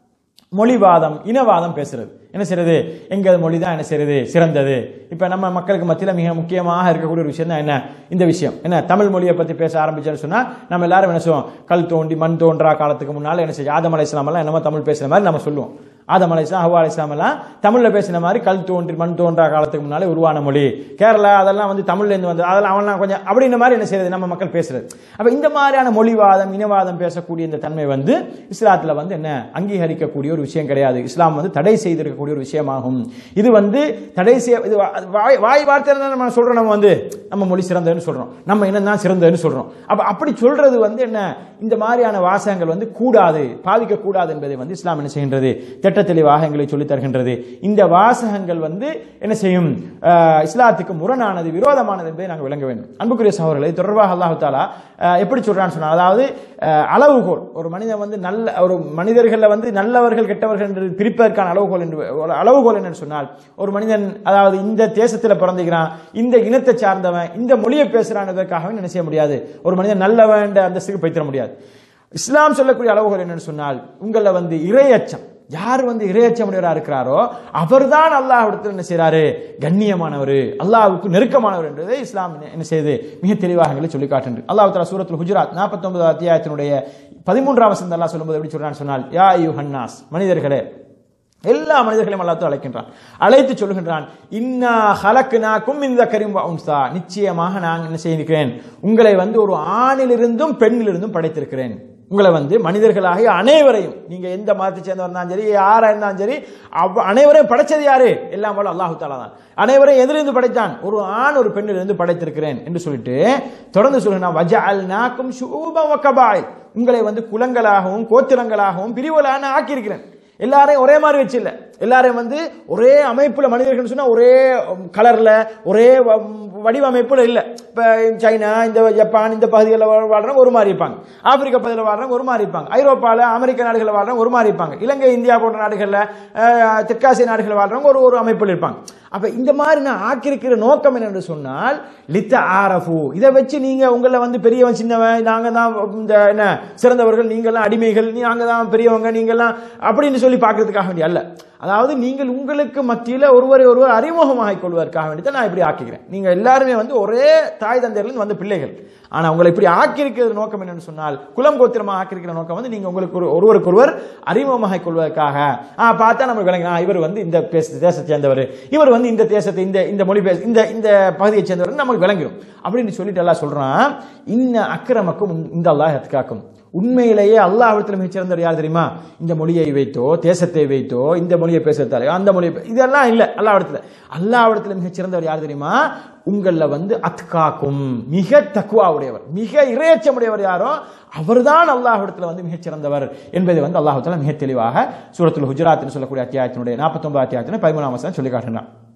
மொழிவாதம் இனவாதம் பேசுறது என்ன செய்யறது எங்க மொழி தான் என்ன செய்யறது சிறந்தது இப்ப நம்ம மக்களுக்கு மத்தியில் மிக முக்கியமாக இருக்கக்கூடிய ஒரு விஷயம் தான் என்ன இந்த விஷயம் என்ன தமிழ் மொழியை பத்தி பேச ஆரம்பிச்சோன்னு சொன்னா நம்ம எல்லாரும் என்ன செய்வோம் கல் தோண்டி மண் தோன்றா காலத்துக்கு முன்னால என்ன செய்யும் ஆதம் அலை எல்லாம் என்னமோ தமிழ் பேசுற மாதிரி நம்ம சொல்லுவோம் ஆதம் அலை இஸ்லாம் ஹவா அலை இஸ்லாம் எல்லாம் தமிழ்ல பேசின மாதிரி கல் தோன்றி மண் தோன்றா காலத்துக்கு முன்னாலே உருவான மொழி கேரளா அதெல்லாம் வந்து தமிழ்ல இருந்து வந்து அதெல்லாம் அவன்லாம் கொஞ்சம் அப்படின்ற மாதிரி என்ன செய்யறது நம்ம மக்கள் பேசுறது அப்ப இந்த மாதிரியான மொழிவாதம் இனவாதம் பேசக்கூடிய இந்த தன்மை வந்து இஸ்லாத்துல வந்து என்ன அங்கீகரிக்கக்கூடிய ஒரு விஷயம் கிடையாது இஸ்லாம் வந்து தடை செய்திருக்கக்கூடிய ஒரு விஷயமாகும் இது வந்து தடை செய்ய இது வா- வாய் வாய் வார்த்தையில தான் நம்ம சொல்றோம் நம்ம வந்து நம்ம மொழி சிறந்ததுன்னு சொல்றோம் நம்ம இனம் தான் சிறந்ததுன்னு சொல்றோம் அப்ப அப்படி சொல்றது வந்து என்ன இந்த மாதிரியான வாசகங்கள் வந்து கூடாது பாதிக்க கூடாது என்பதை வந்து இஸ்லாம் என்ன செய்கின்றது திட்ட தெளிவாக எங்களை சொல்லித் தருகின்றது இந்த வாசகங்கள் வந்து என்ன செய்யும் அஹ், இஸ்லாத்துக்கு முரணானது விரோதமானது என்பதை நாங்கள் விளங்க வேண்டும் அன்புக்குரிய சகோதரர்களை இது தொடர்பாக அல்லாஹ் தாலா அஹ், எப்படி சொல்றான்னு சொன்னா அதாவது அஹ், அளவுகோல் ஒரு மனிதன் வந்து நல்ல ஒரு மனிதர்களில் வந்து நல்லவர்கள் கெட்டவர்கள் என்று பிரிப்பதற்கான அளவுகோல் என்று ஒரு அளவுகோல் என்னன்னு சொன்னால் ஒரு மனிதன் அதாவது இந்த தேசத்தில் பிறந்துக்கிறான் இந்த இனத்தை சார்ந்தவன் இந்த மொழியை பேசுறான்றதற்காக என்ன செய்ய முடியாது ஒரு மனிதன் நல்லவன் என்ற அந்தஸ்துக்கு போய்த்திட முடியாது இஸ்லாம் சொல்லக்கூடிய அளவுகோல் என்னன்னு சொன்னால் உங்களை வந்து இறையச்சம் யார் வந்து இறையச்சமுடையவராக இருக்கிறாரோ அவர்தான் அல்லாஹ்விடத்தில் என்ன செய்றாரு கண்ணியமானவர் அல்லாஹ்வுக்கு நெருக்கமானவர் என்றதை இஸ்லாம் என்ன- என்ன செய்யுது மிக தெளிவாக எங்களை சொல்லி காட்டுகிறது அல்லாஹ் தஆலா சூரத்துல் ஹுஜராத் 49 அத்தியாயத்தினுடைய பதிமூன்றாம் வசனம் அல்லாஹ் சொல்லும்போது எப்படி சொல்றான்னு சொன்னால் யா யுஹன்னாஸ் மனிதர்களே எல்லா மனிதர்களையும் அல்லாஹ் அழைக்கின்றான் அழைத்து சொல்கின்றான் இன்னா ஹலக்குனாக்கும் இந்த கரிம்பா உன்சா நிச்சயமாக நான் என்ன செய்திருக்கிறேன் உங்களை வந்து ஒரு ஆணிலிருந்தும் பெண்ணிலிருந்தும் படைத்திருக்கிறேன் உங்களை வந்து மனிதர்களாகிய அனைவரையும் நீங்க எந்த மதத்தை சேர்ந்தவர் இருந்தாலும் சரி யாரா இருந்தாலும் சரி அவ் அனைவரையும் படைச்சது யாரு எல்லாம் போல அல்லாஹு தாலா தான் அனைவரையும் எதிலிருந்து படைத்தான் ஒரு ஆண் ஒரு பெண்ணிலிருந்து படைத்திருக்கிறேன் என்று சொல்லிட்டு தொடர்ந்து சொல்லுங்க வஜஅல் நாக்கும் ஷூபம் வகபாய் உங்களை வந்து குலங்களாகவும் கோத்திரங்களாகவும் பிரிவுகளாக ஆக்கியிருக்கிறேன் எல்லாரையும் ஒரே மாதிரி வச்சு இல்ல எல்லாரையும் வந்து ஒரே அமைப்புல மனிதர்கள் சொன்னா ஒரே கலர்ல ஒரே வ- வடிவமைப்புல இல்ல இப்ப சைனா இந்த ஜப்பான் இந்த பகுதிகளில் வாழ்றவங்க ஒரு மாதிரி இருப்பாங்க ஆப்பிரிக்கா பகுதியில் வாழ்றவங்க ஒரு மாதிரி இருப்பாங்க ஐரோப்பால அமெரிக்க நாடுகளில் வாழ்றவங்க ஒரு மாதிரி இருப்பாங்க இலங்கை இந்தியா போன்ற நாடுகளில் அஹ், தெற்காசிய நாடுகளில் வாழ்றவங்க ஒரு ஒரு அமைப்பில் இருப்பாங்க அப்ப இந்த மாதிரி நான் ஆக்கியிருக்கிற நோக்கம் என்னன்னு சொன்னால் லித்த ஆரஃபு இதை வச்சு நீங்க உங்களை வந்து பெரியவன் சின்னவன் நாங்க தான் இந்த என்ன சிறந்தவர்கள் நீங்கள்லாம் அடிமைகள் நாங்க தான் பெரியவங்க நீங்கள்லாம் அப்படின்னு சொல்லி பார்க்கறதுக்காக வேண்டிய அல்ல அதாவது நீங்கள் உங்களுக்கு மத்தியில ஒருவரை ஒருவர் அறிமுகமாகிக் கொள்வதற்காக வேண்டி தான் நான் இப்படி ஆக்கிக்கிறேன் நீங்க எல்லாருமே வந்து ஒரே தாய் தந்தையிலிருந்து வந்த பிள்ளைகள் ஆனா உங்களை இப்படி ஆக்கியிருக்கிற நோக்கம் என்னன்னு சொன்னால் குலம் கோத்திரமாக ஆக்கியிருக்கிற நோக்கம் வந்து நீங்க உங்களுக்கு ஒரு ஒருவருக்கு ஒருவர் அறிமுகமாகிக் கொள்வதற்காக ஆ பார்த்தா நம்ம விளங்கினா இவர் வந்து இந்த பேச தேசத்தை சேர்ந்தவர் இவர் வந்து இந்த தேசத்தை இந்த இந்த மொழி பேச இந்த இந்த பகுதியை சேர்ந்தவர் நமக்கு விளங்கிடும் அப்படின்னு சொல்லிட்டு எல்லாம் சொல்றான் இன்ன அக்கிரமக்கும் இந்த அல்லாஹ் காக்கும் உண்மையிலேயே அல்லாஹ்விடத்தில் மிகச்சிறந்தவர் யார் தெரியுமா இந்த மொழியை வைத்தோ தேசத்தை வைத்தோ இந்த மொழியை பேசுறதாலே அந்த மொழியை பே- இதெல்லாம் இல்லை அல்லாஹ்விடத்தில் அல்லாஹ்விடத்தில் மிகச்சிறந்தவர் யார் தெரியுமா உங்கள வந்து அத்காக்கும் மிக தக்குவாவுடையவர் மிக இறையச்சமுடையவர் யாரோ அவர்தான் அல்லாஹ்விடத்தில் வந்து மிகச்சிறந்தவர் என்பதை வந்து அல்லாஹ் மிக தெளிவாக சூரத்துல் ஹுஜராத்னு சொல்லக்கூடிய அத்தியாயத்தினுடைய 49 அத்தியாயத்தினுடைய பதிமூணாம் வசனம் சொல்லி காட்டுகிறான்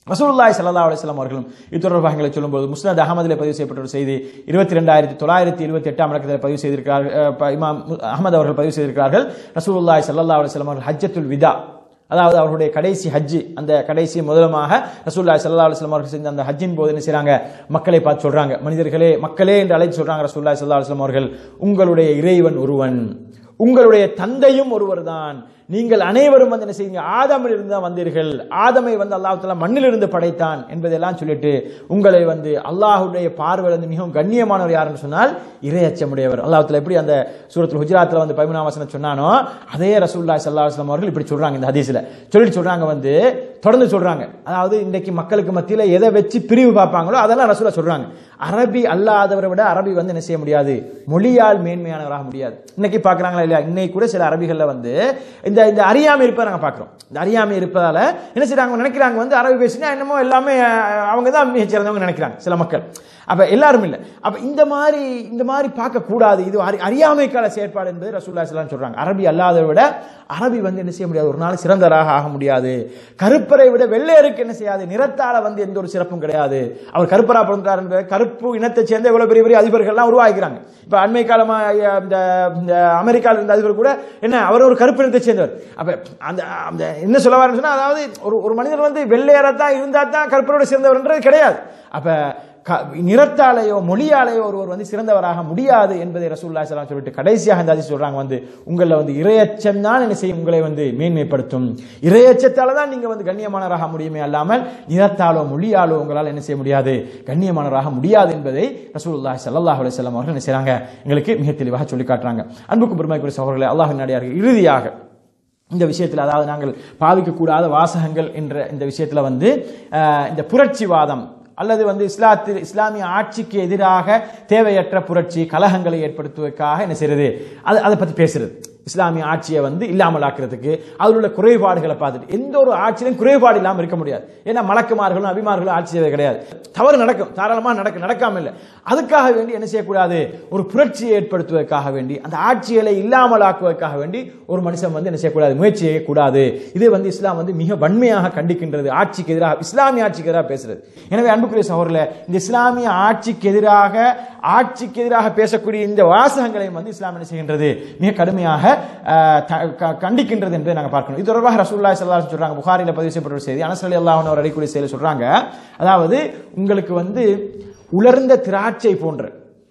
ரசூலுல்லாஹி ஸல்லல்லாஹு அலைஹி வஸல்லம் அவர்களும் இது தொடர்பாக எங்களை சொல்லும்போது முஸ்னத் அகமதிலே பதிவு செய்யப்பட்ட ஒரு செய்தி இருபத்தி ரெண்டாயிரத்தி தொள்ளாயிரத்தி எழுபத்தி எட்டாம் இலக்கத்தில் பதிவு செய்திருக்கிறார்கள் அஹ், ப- இமாம் அகமது அவர்கள் பதிவு செய்திருக்கிறார்கள் ரசூலுல்லாஹி ஸல்லல்லாஹு அலைஹி வஸல்லம் அவர்கள் ஹஜ்ஜத்துல் விதா அதாவது அவருடைய கடைசி ஹஜ்ஜி அந்த கடைசி முதலமாக ரசூலுல்லாஹி ஸல்லல்லாஹு அலைஹி வஸல்லம் அவர்கள் செஞ்ச அந்த ஹஜ்ஜின் போது என்ன செய்றாங்க மக்களை பார்த்து சொல்றாங்க மனிதர்களே மக்களே என்று அழைத்து சொல்றாங்க ரசூலுல்லாஹி ஸல்லல்லாஹு அலைஹி வஸல்லம் அவர்கள் உங்களுடைய இறைவன் ஒருவன் உங்களுடைய தந்தையும் ஒருவர்தான் நீங்கள் அனைவரும் வந்து என்ன செய்யுங்க ஆதமில் இருந்து தான் வந்தீர்கள் ஆதமை வந்து அல்லாஹ் தஆலா மண்ணிலிருந்து படைத்தான் என்பதெல்லாம் சொல்லிட்டு உங்களை வந்து அல்லாஹ்வுடைய பார்வையில் வந்து மிகவும் கண்ணியமானவர் யாருன்னு சொன்னால் இறையச்சமுடையவர் அல்லாஹ் தஆலா எப்படி அந்த சூரத்துல் ஹுஜராத்தில் வந்து பதிமூணாம் வசனம் சொன்னானோ அதே ரசூலுல்லாஹி ஸல்லல்லாஹு அலைஹி வஸல்லம் அவர்கள் இப்படி சொல்றாங்க இந்த ஹதீஸ்ல சொல்லிட்டு சொல்றாங்க வந்து தொடர்ந்து சொல்றாங்க அதாவது இன்றைக்கு மக்களுக்கு மத்தியில எதை வச்சு பிரிவு பார்ப்பாங்களோ அதெல்லாம் ரசூலா சொல்றாங்க அரபி அல்லாதவரை விட அரபி வந்து என்ன செய்ய முடியாது மொழியால் மேன்மையானவராக முடியாது இன்னைக்கு பார்க்கறாங்களா இல்லையா இன்னைக்கு கூட சில அரபிகள்ல வந்து இந்த இந்த அறியாமை இருப்பதை நாங்க பார்க்கிறோம் இந்த அறியாமை இருப்பதால என்ன செய்றாங்க நினைக்கிறாங்க வந்து அரபி பேசினா என்னமோ எல்லாமே அஹ், அவங்க தான் மிகச் சிறந்தவங்க நினைக்கிறாங்க சில மக்கள் அப்ப எல்லாரும் இல்லை அப்ப இந்த மாதிரி இந்த மாதிரி பார்க்க கூடாது இது அறி- அறியாமைக்கால செயற்பாடு என்பது ரசூல்லா ஸல்லல்லாஹு சொல்றாங்க அரபி அல்லாதவரை விட அரபி வந்து என்ன செய்ய முடியாது ஒரு நாள் சிறந்தவராக ஆக முடியாது கருப்பரை விட வெள்ளையருக்கு என்ன செய்யாது நிறத்தால வந்து எந்த ஒரு சிறப்பும் கிடையாது அவர் கருப்பரா பிறந்தார் என்ற கருப்பு இனத்தை சேர்ந்த இவ்வளவு பெரிய பெரிய அதிபர்கள்லாம் உருவாக்கிறாங்க இப்ப அண்மை காலமா அஹ், இந்த இந்த அமெரிக்காவில் இருந்த அதிபர் கூட என்ன அவர் ஒரு கருப்பு இனத்தை சேர்ந்தவர் அப்ப அந்த அந்த என்ன சொல்ல வரேன்னு சொன்னா அதாவது ஒரு ஒரு மனிதர் வந்து வெள்ளையரத்தான் இருந்தா தான் கருப்பரோட சேர்ந்தவர்ன்றது கிடையாது அப்ப க- நிறத்தாலேயோ மொழியாலேயோ ஒருவர் வந்து சிறந்தவராக முடியாது என்பதை ரசூல்லா ஸல்லல்லாஹு சொல்லிட்டு கடைசியாக இந்த ஹதீஸ் சொல்றாங்க வந்து உங்களை வந்து இரையச்சம் தான் என்ன செய்யும் உங்களை வந்து மேன்மைப்படுத்தும் இரையச்சத்தால தான் நீங்க வந்து கண்ணியமானவராக முடியுமே அல்லாமல் நிறத்தாலோ மொழியாலோ உங்களால் என்ன செய்ய முடியாது கண்ணியமானவராக முடியாது என்பதை ரசூலுல்லாஹி ஸல்லல்லாஹு அலைஹி வஸல்லம் அவர்கள் என்ன செய்றாங்க எங்களுக்கு மிக தெளிவாக சொல்லி காட்டுறாங்க அன்புக்கும் பெருமைக்குரிய சகோதரர்களே அல்லாஹ்வின் நடிகார்கள் இறுதியாக இந்த விஷயத்தில் அதாவது நாங்கள் பாவிக்கக்கூடாத வாசகங்கள் என்ற இந்த விஷயத்தில் வந்து அஹ், இந்த புரட்சிவாதம் அல்லது வந்து இஸ்லாத்தில் இஸ்லாமிய ஆட்சிக்கு எதிராக தேவையற்ற புரட்சி கலகங்களை ஏற்படுத்துவதற்காக என்ன செய்யறது அது அதை பற்றி பேசுறது இஸ்லாமிய ஆட்சியை வந்து இல்லாமல் ஆக்குறதுக்கு அதில் உள்ள குறைபாடுகளை பார்த்துட்டு எந்த ஒரு ஆட்சியிலும் குறைபாடு இல்லாமல் இருக்க முடியாது ஏன்னா மலக்குமார்களும் அபிமார்களும் ஆட்சி செய்வது கிடையாது தவறு நடக்கும் தாராளமாக நடக்கும் நடக்காம இல்லை அதுக்காக வேண்டி என்ன செய்யக்கூடாது ஒரு புரட்சியை ஏற்படுத்துவதற்காக வேண்டி அந்த ஆட்சிகளை இல்லாமல் ஆக்குவதற்காக வேண்டி ஒரு மனுஷன் வந்து என்ன செய்யக்கூடாது முயற்சி செய்யக்கூடாது இது வந்து இஸ்லாம் வந்து மிக வன்மையாக கண்டிக்கின்றது ஆட்சிக்கு எதிராக இஸ்லாமிய ஆட்சிக்கு எதிராக பேசுறது எனவே அன்புக்குரிய சகோதரர்களே இந்த இஸ்லாமிய ஆட்சிக்கு எதிராக ஆட்சிக்கு எதிராக பேசக்கூடிய இந்த வாசகங்களையும் வந்து இஸ்லாம் என்ன செய்கின்றது மிக கடுமையாக அஹ், த- க- கண்டிக்கின்றது என்பதை நாங்கள் பார்க்கணும் இது தொடர்பாக ரசூலுல்லாஹி ஸல்லல்லாஹு அலைஹி சொல்றாங்க புகாரில பதிவு செய்யப்பட்ட ஒரு செய்தி அனஸ் ரலியல்லாஹு அன்ஹு அவர் அடிக்கூடிய செய்தி சொல்றாங்க அதாவது உங்களுக்கு வந்து உலர்ந்த திராட்சை போன்ற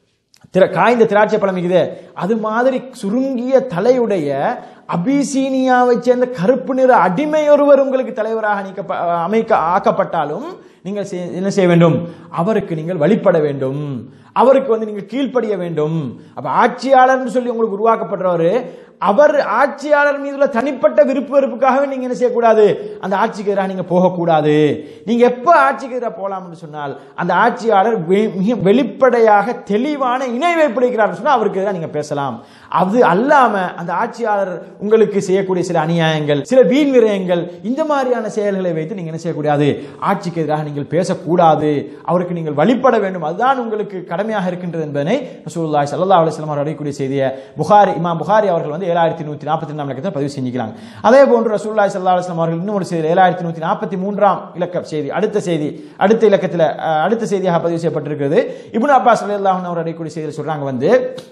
திர- காய்ந்த திராட்சை பழம் இருக்குது அது மாதிரி சுருங்கிய தலையுடைய அபிசீனியாவை சேர்ந்த கருப்பு நிற அடிமை ஒருவர் உங்களுக்கு தலைவராக நீக்க அமைக்க ஆக்கப்பட்டாலும் நீங்கள் செய்- என்ன செய்ய வேண்டும் அவருக்கு நீங்கள் வழிபட வேண்டும் அவருக்கு வந்து நீங்கள் கீழ்ப்படிய வேண்டும் அப்ப ஆட்சியாளர்னு சொல்லி உங்களுக்கு உருவாக்கப்படுறவர் அவர் ஆட்சியாளர் மீதுள்ள தனிப்பட்ட விருப்பு வெறுப்புக்காகவே நீங்க என்ன செய்யக்கூடாது அந்த ஆட்சிக்கு எதிராக நீங்க போகக்கூடாது நீங்க எப்ப ஆட்சிக்கு எதிராக போகலாம்னு சொன்னால் அந்த ஆட்சியாளர் வெ- மிக வெளிப்படையாக தெளிவான இணை வைப்பிடிக்கிறார் சொன்னா அவருக்கு எதிராக நீங்க பேசலாம் அது அல்லாம அந்த ஆட்சியாளர் உங்களுக்கு செய்யக்கூடிய சில அநியாயங்கள் சில வீண் விரயங்கள் இந்த மாதிரியான செயல்களை வைத்து நீங்க என்ன செய்யக்கூடாது ஆட்சிக்கு எதிராக நீங்கள் பேசக்கூடாது அவருக்கு நீங்கள் வழிபட வேண்டும் அதுதான் உங்களுக்கு கடமையாக இருக்கின்றது என்பதனை ரசூலுல்லாஹி ஸல்லல்லாஹு அலைஹி வஸல்லம் அவர் அறியக்கூடிய செய்தியை புகாரி இமாம் புகாரி அவர்கள் வந்து ஏழாயிரத்தி நூத்தி நாற்பத்தி ரெண்டாம் இலக்கத்தை பதிவு செஞ்சுக்கிறாங்க அதே போன்று ரசூலுல்லாஹி ஸல்லல்லாஹு அலைஹி வஸல்லம் அவர்கள் இன்னும் ஒரு செய்தி ஏழாயிரத்தி நூத்தி நாற்பத்தி மூன்றாம் இலக்க செய்தி அடுத்த செய்தி அடுத்த இலக்கத்தில் அஹ், அடுத்த செய்தியாக பதிவு செய்யப்பட்டிருக்கிறது இப்னு அப்பாஸ் ரலியல்லாஹு அன்ஹு அவர் அறியக்கூடிய செய்தியில் சொல்றாங்க வந்து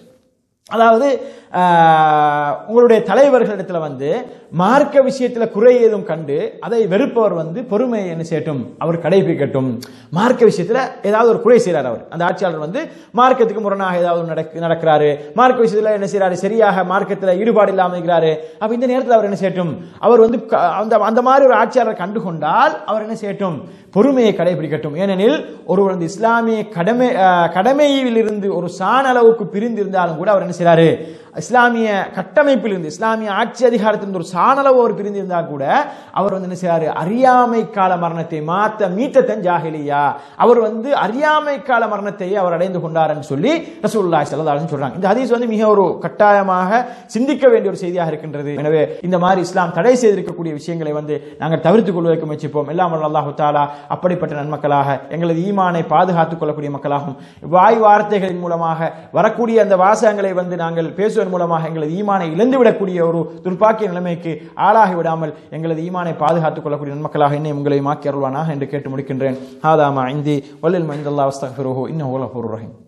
அதாவது ஆஹ், உங்களுடைய தலைவர்களிடத்துல வந்து மார்க்க விஷயத்துல குறை ஏதும் கண்டு அதை வெறுப்பவர் வந்து பொறுமையை என்ன செய்யட்டும் அவர் கடைபிடிக்கட்டும் மார்க்க விஷயத்துல ஏதாவது ஒரு குறை செய்றார் அவர் அந்த ஆட்சியாளர் வந்து மார்க்கத்துக்கு முரணாக ஏதாவது ஒண்ணு நடக்கு நடக்கிறாரு மார்க்க விஷயத்துல என்ன செய்றாரு சரியாக மார்க்கத்துல ஈடுபாடு இல்லாம இருக்கிறாரு அப்ப இந்த நேரத்தில் அவர் என்ன செய்யட்டும் அவர் வந்து க- அந்த அந்த மாதிரி ஒரு ஆட்சியாளர் கண்டுகொண்டால் அவர் என்ன செய்யட்டும் பொறுமையை கடைபிடிக்கட்டும் ஏனெனில் ஒருவர் வந்து இஸ்லாமிய கடமை அஹ், கடமையில் இருந்து ஒரு சாண அளவுக்கு பிரிந்து இருந்தாலும் கூட அவர் என்ன செய்றாரு இஸ்லாமிய கட்டமைப்பில் இருந்து இஸ்லாமிய ஆட்சி அதிகாரத்திலிருந்து ஒரு சாணளவு அவர் பிரிந்து இருந்தால் கூட அவர் வந்து என்ன செய்றாரு அறியாமை கால மரணத்தை மாத்த மீத்தத்தன் ஜாஹிலியா அவர் வந்து அறியாமை கால மரணத்தை அவர் அடைந்து கொண்டார் என்று சொல்லி ரசூலுல்லாஹி ஸல்லல்லாஹு அலைஹி வஸல்லம் சொல்றாங்க இந்த ஹதீஸ் வந்து மிக ஒரு கட்டாயமாக சிந்திக்க வேண்டிய ஒரு செய்தியாக இருக்கின்றது எனவே இந்த மாதிரி இஸ்லாம் தடை செய்திருக்கக்கூடிய விஷயங்களை வந்து நாங்கள் தவிர்த்துக் கொள்வதற்கு முயற்சிப்போம் எல்லாம் வல்ல அல்லாஹு தாலா அப்படிப்பட்ட நன்மக்களாக எங்களது ஈமானை பாதுகாத்துக் கொள்ளக்கூடிய மக்களாகும் வாய் வார்த்தைகளின் மூலமாக வரக்கூடிய அந்த வாசகங்களை வந்து நாங்கள் பேசுவதன்
செய்வதன் மூலமாக எங்களது ஈமானை இழந்துவிடக்கூடிய ஒரு துர்ப்பாக்கிய நிலைமைக்கு ஆளாகி விடாமல் எங்களது ஈமானை பாதுகாத்துக் கொள்ளக்கூடிய நன்மக்களாக என்னை உங்களை மாக்கி அருள்வானாக என்று கேட்டு முடிக்கின்றேன் ஹாதாமா இந்தி வல்லில் மைந்தல்லா அஸ்தக்ஃபிருஹு இன்னஹு லஃபூருர் ரஹீம்